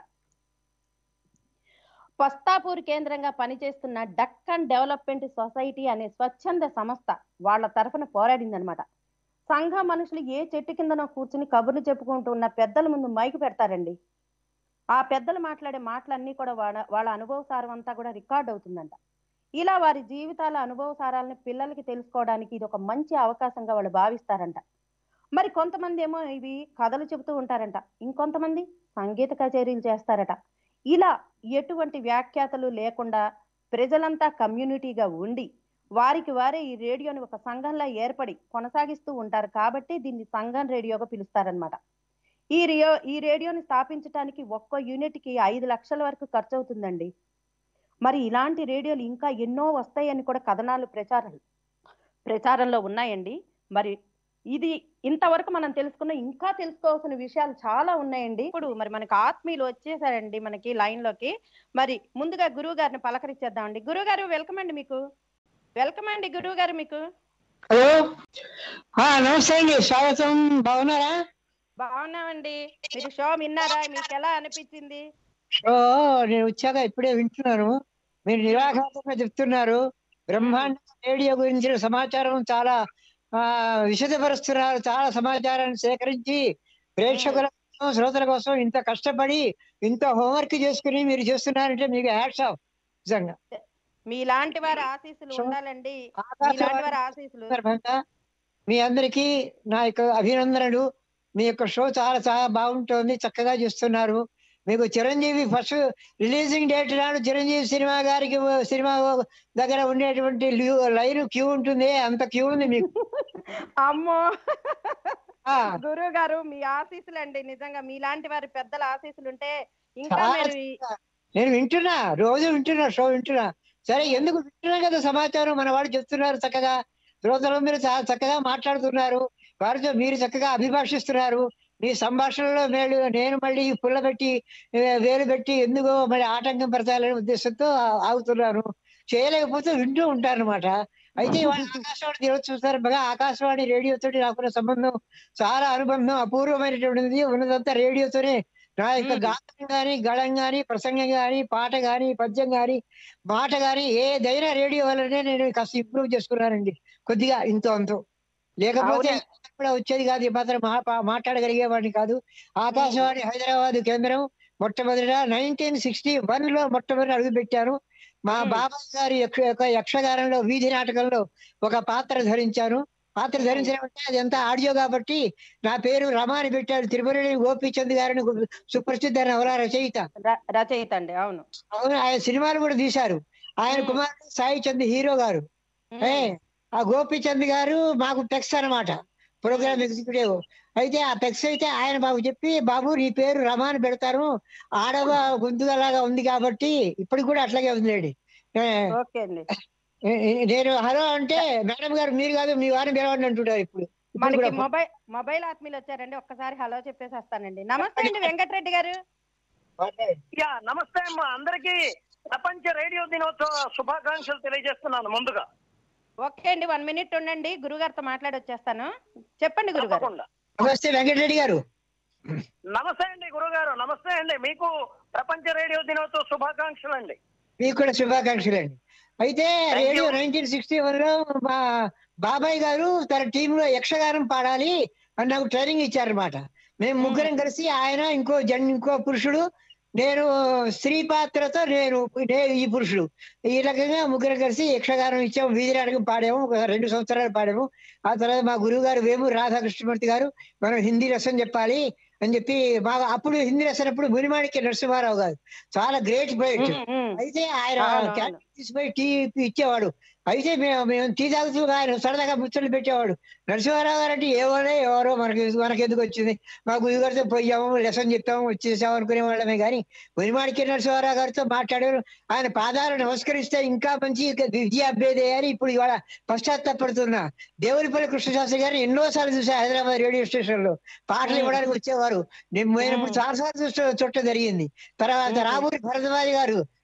పస్తాపూర్ కేంద్రంగా పనిచేస్తున్న డక్కన్ డెవలప్మెంట్ సొసైటీ అనే స్వచ్ఛంద సంస్థ వాళ్ళ తరఫున పోరాడిందనమాట సంఘ మనుషులు ఏ చెట్టు కిందనో కూర్చుని కబుర్లు చెప్పుకుంటూ ఉన్న పెద్దల ముందు మైకు పెడతారండి ఆ పెద్దలు మాట్లాడే మాటలన్నీ కూడా వాళ్ళ వాళ్ళ అనుభవ సారం అంతా కూడా రికార్డ్ అవుతుందంట ఇలా వారి జీవితాల అనుభవ సారాలను పిల్లలకి తెలుసుకోవడానికి ఇది ఒక మంచి అవకాశంగా వాళ్ళు భావిస్తారంట మరి కొంతమంది ఏమో ఇవి కథలు చెబుతూ ఉంటారంట ఇంకొంతమంది సంగీత కచేరీలు చేస్తారట ఇలా ఎటువంటి వ్యాఖ్యాతలు లేకుండా ప్రజలంతా కమ్యూనిటీగా ఉండి వారికి వారే ఈ రేడియోని ఒక సంఘంలా ఏర్పడి కొనసాగిస్తూ ఉంటారు కాబట్టి దీన్ని సంఘం రేడియోగా పిలుస్తారనమాట ఈ రియో ఈ రేడియోని స్థాపించడానికి ఒక్కో యూనిట్ కి ఐదు లక్షల వరకు ఖర్చు అవుతుందండి మరి ఇలాంటి రేడియోలు ఇంకా ఎన్నో వస్తాయని కూడా కథనాలు ప్రచారం ప్రచారంలో ఉన్నాయండి మరి ఇది ఇంతవరకు మనం తెలుసుకున్న ఇంకా తెలుసుకోవాల్సిన విషయాలు చాలా ఉన్నాయండి ఇప్పుడు మరి మనకి ఆత్మీయులు వచ్చేసారండి మనకి లైన్ లోకి మరి ముందుగా గురువు గారిని పలకరించేద్దామండి గురువు గారు వెల్కమ్ అండి మీకు వెల్కమ్ అండి గురువు గారు మీకు హలో ఆ, నమస్తే అండి స్వాగతం బాగున్నారా బాగున్నామండి మీరు షో విన్నారా మీకు ఎలా అనిపించింది ఓ నేను వచ్చాక ఇప్పుడే వింటున్నాను మీరు నిరాఘాతంగా చెప్తున్నారు బ్రహ్మాండ రేడియో గురించిన సమాచారం చాలా ఆ విశదపరుస్తున్నారు చాలా సమాచారాన్ని సేకరించి ప్రేక్షకుల కోసం శ్రోతల కోసం ఇంత కష్టపడి ఇంత హోంవర్క్ చేసుకుని మీరు చేస్తున్నారంటే మీకు హ్యాట్స్ ఆఫ్ నిజంగా మీలాంటి వారి ఆశీస్సులు షో- ఉండాలండి మీలాంటి ఆకాశవాణి వారి ఆశీస్సులు సందర్భంగా మీ అందరికీ నా యొక్క అభినందనలు మీ యొక్క షో చాలా చాలా బాగుంటుంది చక్కగా చేస్తున్నారు మీకు చిరంజీవి ఫస్ట్ రిలీజింగ్ డేట్ నాడు చిరంజీవి సినిమా గారికి సినిమా దగ్గర ఉండేటువంటి లైన్ క్యూ ఉంటుంది అంత క్యూ ఉంది మీకు అమ్మో ఆ, గురువు గారు మీ ఆశీస్సులు అండి నిజంగా మీలాంటి వారి పెద్దల ఆశీస్సులు ఉంటే ఇంకా చాలా మీరు ఈ- నేను వింటున్నా రోజు వింటున్నా షో వింటున్నా సరే ఎందుకు వింటున్నా కదా సమాచారం మన వాడు చెప్తున్నారు చక్కగా శ్రోతలందరూ చాలా చక్కగా మాట్లాడుతున్నారు వారితో మీరు చక్కగా అభిభాషిస్తున్నారు మీ సంభాషణలో మేలు నేను మళ్ళీ పుల్ల పెట్టి ఏ, వేలు పెట్టి ఎందుకో మరి ఆటంకం పెడతాలనే ఉద్దేశంతో ఆ- ఆగుతున్నాను చేయలేకపోతే వింటూ ఉంటాను అనమాట అయితే ఇవాళ ఆకాశవాణి దినోత్సవం సందర్భంగా ఆకాశవాణి రేడియోతో నాకున్న సంబంధం చాలా అనుబంధం అపూర్వమైనటువంటిది ఉన్నదంతా రేడియోతోనే నా యొక్క మ్మ్. గాత్రం గాని గళం గాని ప్రసంగం గాని పాట గాని పద్యం గాని మాట గాని ఏదైనా రేడియో వల్లనే నేను కాస్త ఇంప్రూవ్ చేసుకున్నానండి కొద్దిగా ఇంతో అంతో లేకపోతే అవునండి. కూడా వచ్చేది కాదు ఈ మాత్రం మా- పా- మాట్లాడగలిగేవాడిని కాదు ఆకాశవాణి హైదరాబాద్ కేంద్రం మొట్టమొదట నైన్టీన్ సిక్స్టీ వన్ లో మొట్టమొదటి అడుగు పెట్టాను మా మ్మ్. బాబా గారి యక్ష- యొక్క యక్షగానంలో వీధి నాటకంలో ఒక పాత్ర ధరించాను పాత్ర ధరించడం అంటే అది ఎంత ఆడియో కాబట్టి నా పేరు రమా అని పెట్టాడు తిరుమల గోపీచంద్ గారిని గు- సుప్రసిద్ధ నవల రచయిత ర- రచయిత అండి అవును అవును ఆయన సినిమాలు కూడా తీశారు ఆయన మ్మ్. కుమారుడు సాయి చంద్ హీరో గారు ఏ ఆ గోపీచంద్ గారు మాకు టెక్స్ అన్నమాట ప్రోగ్రామ్ ఎగ్జిక్యూటివ్ అయితే ఆ టెక్స్ అయితే ఆయన బాబు చెప్పి బాబు నీ పేరు రమాని పెడతారు ఆడవ గొంతుగలాగా ఉంది కాబట్టి ఇప్పటికి కూడా అట్లాగే ఉందండి ఏ, ఓకే అండి ఏ, ఏ, నేను హలో అంటే మేడం గారు మీరు కాదు మీ వారిని పిలవండి అంటుంటారు ఇప్పుడు ఇప్పుడు మనకి కూడా మొబైల్ మొబైల్ ఆత్మీయులు వచ్చారండి ఒక్కసారి హలో చెప్పేసి వస్తానండి నమస్తే అండి వెంకటరెడ్డి గారు యా నమస్తే అమ్మా అందరికీ ప్రపంచ రేడియో దినోత్సవ శుభాకాంక్షలు తెలియజేస్తున్నాను ముందుగా ఓకే అండి వన్ మినిట్ ఉండండి గురుగారితో మాట్లాడి వచ్చేస్తాను చెప్పండి గురుగారు తప్పకుండా నమస్తే వెంకటరెడ్డి గారు నమస్తే అండి గురుగారు నమస్తే అండి మీకు ప్రపంచ రేడియో దినోత్సవ శుభాకాంక్షలు అండి మీకు కూడా శుభాకాంక్షలు అండి అయితే Thank radio you. Nineteen sixty one లో మా బాబాయ్ గారు తన టీమ్ లో యక్షగానం పాడాలి అని నాకు ట్రైనింగ్ ఇచ్చారనమాట మేము ముగ్గురం కలిసి ఆయన ఇంకో జన్ ఇంకో పురుషుడు నేను స్త్రీ పాత్రతో నేను నేను ఈ పురుషుడు ఈ రకంగా ముగ్గురం కలిసి యక్షగానం ఇచ్చాము వీధి నాటకం పాడాము ఒక రెండు సంవత్సరాలు పాడాము ఆ తర్వాత మా గురువు గారు వేమూరు రాధాకృష్ణమూర్తి గారు మనం హిందీ రసం చెప్పాలి అని చెప్పి బాగా అప్పుడు హిందీ రసం అప్పుడు మునిమాణిక్య నరసింహారావు గారు చాలా గ్రేట్ పోయిట్ ఉమ్, ఉమ్. అయితే ఆయన అవును, అవును. క్యాన్ తీసిపోయి టీ ఇచ్చేవాడు అయితే మేము మేము టీ తాగుతూ ఆయన సరదాగా ముచ్చట్లు పెట్టేవాడు నరసింహారావు గారు అంటే ఎవరో ఎవరో మనకి మనకి ఎందుకు వచ్చింది మా గురువు గారితో పోయాము లెసన్ చెప్పాము వచ్చేసాము అనుకునే వాళ్ళమే కానీ మునిమాడికి నరసింహారావు గారితో మాట్లాడారు ఆయన పాదాలు నమస్కరిస్తే ఇంకా మంచి విద్య అభ్యదే అని ఇప్పుడు ఇవాళ పశ్చాత్తాపడుతున్నా దేవునిపల్లి కృష్ణశాస్త్రి గారిని ఎన్నోసార్లు చూసా హైదరాబాద్ రేడియో స్టేషన్ లో పాటలు మ్మ్. ఇవ్వడానికి వచ్చేవారు నేను పోయినప్పుడు మ్మ్. చాలా సార్లు చూస- చుట్ట జరిగింది తర్వాత మ్మ్. రామూరి భరద్వాజ్ గారు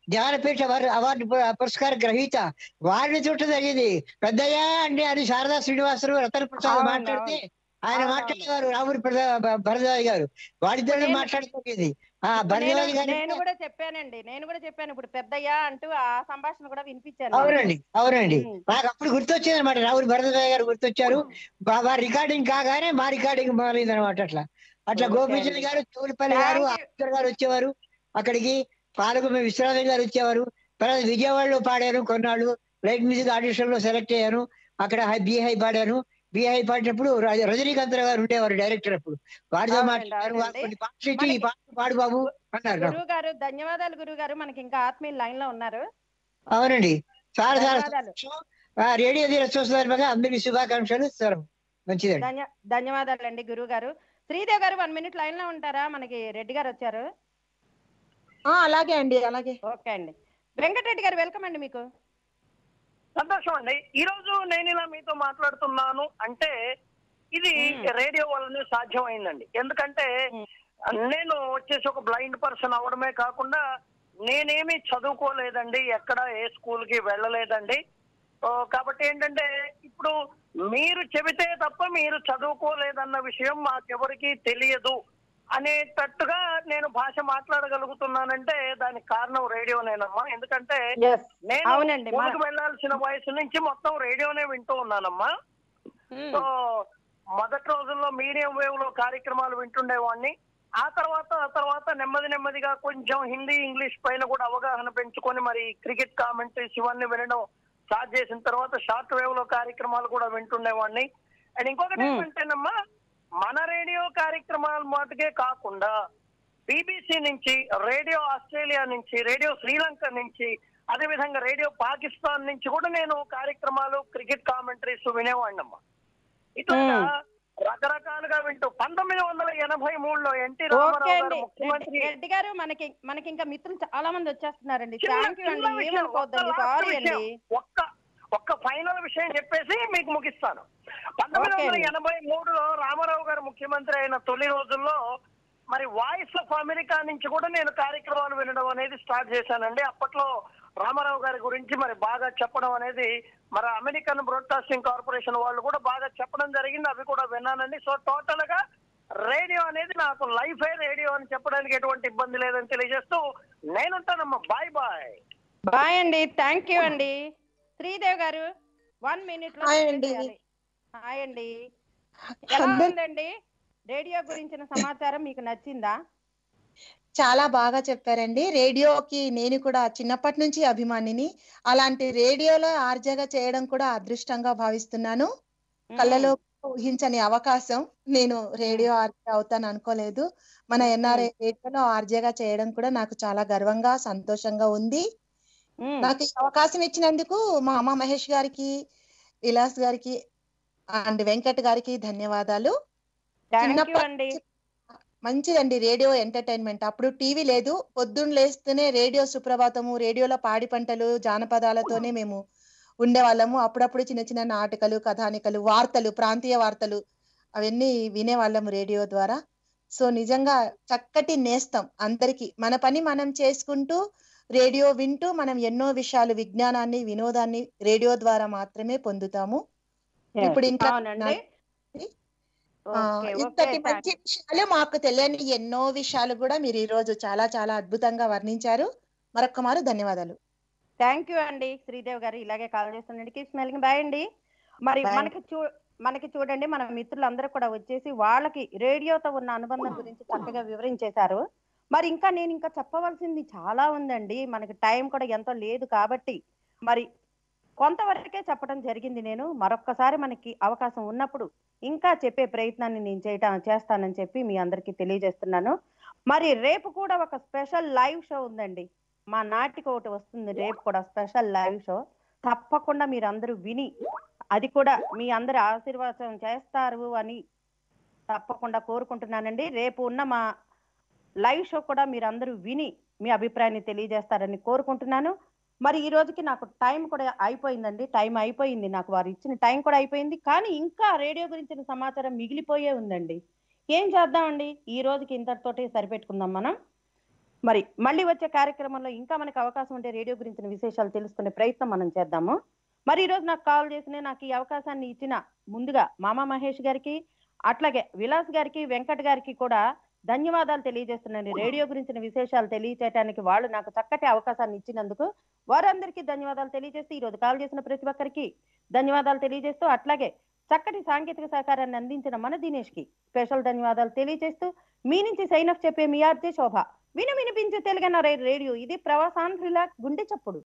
జ్ఞానపీఠ అవార్డు అవార్డు పు- పురస్కార గ్రహీత వారిని చూడటం జరిగింది పెద్దయ్య అంటే అని శారదా శ్రీనివాసరావు రతన ప్రసాద్ అవును, మాట్లాడితే ఆయన అవును, మాట్లాడేవారు రావురి భరద్వాజ్ గారు వారిద్దరు నేను- మాట్లాడుతుంది ఆ నేను భరద్వాజ్ నేను గారు కూడా చెప్పానండి నేను కూడా చెప్పాను ఇప్పుడు పెద్దయ్యా అంటూ ఆ సంభాషణ కూడా వినిపించాను అవునండి అవునండి ఉమ్. నాకు అప్పుడు గుర్తొచ్చింది అనమాట రావురి భరద్వాజ్ గారు గుర్తొచ్చారు వా- వారి రికార్డింగ్ కాగానే మా రికార్డింగ్ మొదలైంది అనమాట అట్లా అట్లా ఓకే గోపీచంద్ అండి. గారు తూలిపల్లి గారు Thank you. ఆంధ్ర గారు వచ్చేవారు అక్కడికి పాలకుమ విశ్వనాథం గారు వచ్చేవారు తర్వాత విజయవాడలో పాడాను కొన్నాళ్ళు లైట్ మ్యూజిక్ ఆడిషన్ లో సెలెక్ట్ అయ్యాను అక్కడ హై బి హై పాడాను బి హై పాడినప్పుడు రజ- రజనీకాంత్ రావు గారు ఉండేవారు డైరెక్టర్ అప్పుడు వారితో అవునండి, మాట్లాడారు వారు అవునండి. కొన్ని పాటలు ఇచ్చి ఈ మనకి- పాట పాడు బాబు అన్నారు నాకు. గురువు గారు ధన్యవాదాలు గురువు గారు మనకి ఇంకా ఆత్మీయ లైన్ లో ఉన్నారు అవునండి చాలా చాలా ధన్యవాదాలు. సంతోషం. ఆ, రేడియో దినోత్సవం సందర్భంగా అందరికీ శుభాకాంక్షలు సరే మంచిదండి ధన్య ధన్యవాదాలు అండి గురువు గారు శ్రీదేవ్ గారు వన్ మినిట్ లైన్ లో ఉంటారా మనకి రెడ్డి గారు వచ్చారు ఆ, అలాగే అండి అలాగే ఓకే అండి వెంకటరెడ్డి గారు వెల్కమ్ అండి మీకు సంతోషం అండి ఈ రోజు నేను ఇలా మీతో మాట్లాడుతున్నాను అంటే ఇది మ్మ్. రేడియో వల్లనే సాధ్యమైందండి ఎందుకంటే మ్మ్. నేను వచ్చేసి ఒక బ్లైండ్ పర్సన్ అవడమే కాకుండా నేనేమి చదువుకోలేదండి ఎక్కడ ఏ స్కూల్ కి వెళ్ళలేదండి ఓ, కాబట్టి ఏంటంటే ఇప్పుడు మీరు చెబితే తప్ప మీరు చదువుకోలేదన్న విషయం మాకెవరికి తెలియదు అనేటట్టుగా నేను భాష మాట్లాడగలుగుతున్నానంటే దానికి కారణం రేడియోనేనమ్మా ఎందుకంటే నేను అవునండి, మా- ఊరికి వెళ్ళాల్సిన వయసు నుంచి మొత్తం రేడియోనే వింటూ ఉన్నానమ్మా సో మొదటి రోజుల్లో మీడియం వేవ్ లో కార్యక్రమాలు వింటుండేవాడిని ఆ తర్వాత ఆ తర్వాత నెమ్మది నెమ్మదిగా కొంచెం హిందీ ఇంగ్లీష్ పైన కూడా అవగాహన పెంచుకొని మరి క్రికెట్ కామెంటరీస్ ఇవన్నీ వినడం స్టార్ట్ చేసిన తర్వాత షార్ట్ వేవ్ లో కార్యక్రమాలు కూడా వింటుండేవాడిని అండ్ ఇంకొకటి Hmm. ఏమంటేనమ్మా మన రేడియో కార్యక్రమాలు మాటకే కాకుండా బీబీసీ నుంచి రేడియో ఆస్ట్రేలియా నుంచి రేడియో శ్రీలంక నుంచి అదే విధంగా రేడియో పాకిస్తాన్ నుంచి కూడా నేను కార్యక్రమాలు క్రికెట్ కామెంటరీస్ వినేవాడినమ్మా ఇట్లా Hmm. రకరకాలుగా వింటూ పంతొమ్మిది వందల ఎనభై మూడులో ఎన్టీ ఓకే రామారావు గారు అండి ముఖ్యమంత్రి రెడ్డి గారు మనకి మనకి ఇంకా మిత్రులు చాలా మంది వచ్చేస్తున్నారండి చిన్న- థ్యాంక్ యూ చిన్న అండి విషయం, ఏమనుకోవద్దండి ఒక్క last సారీ విషయం, అండి ఒక్క ఒక్క ఫైనల్ విషయం చెప్పేసి మీకు ముగిస్తాను పంతొమ్మిది ఓకే వందల అండి. ఎనభై మూడులో రామారావు గారు ముఖ్యమంత్రి అయిన తొలి రోజుల్లో మరి వాయిస్ ఆఫ్ అమెరికా నుంచి కూడా నేను కార్యక్రమాలు వినడం అనేది స్టార్ట్ చేశానండి అప్పట్లో రామారావు గారి గురించి మరి బాగా చెప్పడం అనేది మరి అమెరికన్ బ్రాడ్కాస్టింగ్ కార్పొరేషన్ వాళ్ళు కూడా బాగా చెప్పడం జరిగింది అవి కూడా విన్నానండి సో టోటల్ గా రేడియో అనేది నాకు లైఫే రేడియో అని చెప్పడానికి ఎటువంటి ఇబ్బంది లేదని తెలియజేస్తూ నేనుంటానమ్మా బాయ్ బాయ్ బాయ్ అండి థ్యాంక్ యూ అండి శ్రీదేవ్ గారు వన్ మినిట్ లో హాయ్ అండి. చెప్పేసేయాలి. హాయ్ అండి ఎలా అందరి- ఉందండి రేడియో గురించిన సమాచారం మీకు నచ్చిందా చాలా బాగా చెప్పారండి రేడియోకి నేను కూడా చిన్నప్పటి నుంచి అభిమానిని అలాంటి రేడియోలో ఆర్జేగా చేయడం కూడా అదృష్టంగా భావిస్తున్నాను కళ్ళలో ఊహించని అవకాశం నేను రేడియో ఆర్జే అవుతాను అనుకోలేదు మన ఎన్ఆర్ఐ రేడియోలో ఆర్జేగా చేయడం కూడా నాకు చాలా గర్వంగా సంతోషంగా ఉంది మ్మ్. నాకు ఈ అవకాశం ఇచ్చినందుకు మా అమ్మ మహేష్ గారికి విలాస్ గారికి అండ్ వెంకట్ గారికి ధన్యవాదాలు థ్యాంక్ యూ చిన్నప్పటి అండి మంచిదండి రేడియో ఎంటర్టైన్మెంట్ అప్పుడు టీవీ లేదు పొద్దున్న లేస్తూనే రేడియో సుప్రభాతము రేడియోలో పాడి పంటలు జానపదాలతోనే మేము ఉండేవాళ్ళము అప్పుడప్పుడు చిన్న చిన్న నాటకాలు కథానికలు వార్తలు ప్రాంతీయ వార్తలు అవన్నీ వినేవాళ్ళము రేడియో ద్వారా సో నిజంగా చక్కటి నేస్తం అందరికి మన పని మనం చేసుకుంటూ రేడియో వింటూ మనం ఎన్నో విషయాలు విజ్ఞానాన్ని వినోదాన్ని రేడియో ద్వారా మాత్రమే పొందుతాము ఇప్పుడు ఇంకా అవునండి ఆ, ఓకే, ఇంతటి ఓకే, మంచి విషయాలు మాకు తెలియని ఎన్నో విషయాలు కూడా మీరు ఈ రోజు చాలా చాలా అద్భుతంగా వర్ణించారు మరొక్క మారు ధన్యవాదాలు థ్యాంక్ యూ అండి శ్రీదేవ్ గారు ఇలాగే కాల్ చేస్తుండండి కీప్ స్మెల్లింగ్ బాయ్ అండి మరి Bye. మనకి చూ మనకి చూడండి మన మిత్రులందరూ కూడా వచ్చేసి వాళ్ళకి రేడియోతో ఉన్న అనుబంధం గురించి చక్కగా వివరించేశారు మరి ఇంకా నేను ఇంకా చెప్పవలసింది చాలా ఉందండి మనకి టైం కూడా ఎంతో లేదు కాబట్టి మరి కొంతవరకే చెప్పడం జరిగింది నేను మరొక్కసారి మనకి అవకాశం ఉన్నప్పుడు ఇంకా చెప్పే ప్రయత్నాన్ని నేను చేయటం చేస్తానని చెప్పి మీ అందరికీ తెలియజేస్తున్నాను మరి రేపు కూడా ఒక స్పెషల్ లైవ్ షో ఉందండి మా నాటికి ఒకటి వస్తుంది రేపు కూడా స్పెషల్ లైవ్ షో తప్పకుండా మీరు అందరూ విని అది కూడా మీ అందరి ఆశీర్వాదం చేస్తారు అని తప్పకుండా కోరుకుంటున్నానండి రేపు ఉన్న మా లైవ్ షో కూడా మీరు అందరూ విని మీ అభిప్రాయాన్ని తెలియజేస్తారని కోరుకుంటున్నాను మరి ఈ రోజుకి నాకు టైం కూడా అయిపోయిందండి టైం అయిపోయింది నాకు వారు ఇచ్చిన టైం కూడా అయిపోయింది కానీ ఇంకా రేడియో గురించిన సమాచారం మిగిలిపోయే ఉందండి ఏం చేద్దామండి ఈ రోజుకి ఇంతటితోటి సరిపెట్టుకుందాం మనం మరి మళ్ళీ వచ్చే కార్యక్రమంలో ఇంకా మనకు అవకాశం ఉంటే రేడియో గురించిన విశేషాలు తెలుసుకునే ప్రయత్నం మనం చేద్దాము మరి ఈ రోజు నాకు కాల్ చేసిన నాకు ఈ అవకాశాన్ని ఇచ్చిన ముందుగా మామ మహేష్ గారికి అట్లాగే విలాస్ గారికి వెంకట్ గారికి కూడా ధన్యవాదాలు తెలియజేస్తున్నాను రేడియో గురించిన విశేషాలు తెలియచేయడానికి వాళ్ళు నాకు చక్కటి అవకాశాన్ని ఇచ్చినందుకు వారందరికీ ధన్యవాదాలు తెలియజేస్తూ ఈ రోజు కాల్ చేసిన ప్రతి ఒక్కరికి ధన్యవాదాలు తెలియజేస్తూ అట్లాగే చక్కటి సాంకేతిక సహకారాన్ని అందించిన మన దినేష్ కి స్పెషల్ ధన్యవాదాలు తెలియజేస్తూ మీ నుంచి సైన్ అప్ చెప్పే మీ ఆర్జే శోభ విను వినిపించే తెలుగన్న రేడియో ఇది ప్రవాసాంధ్రుల గుండె చప్పుడు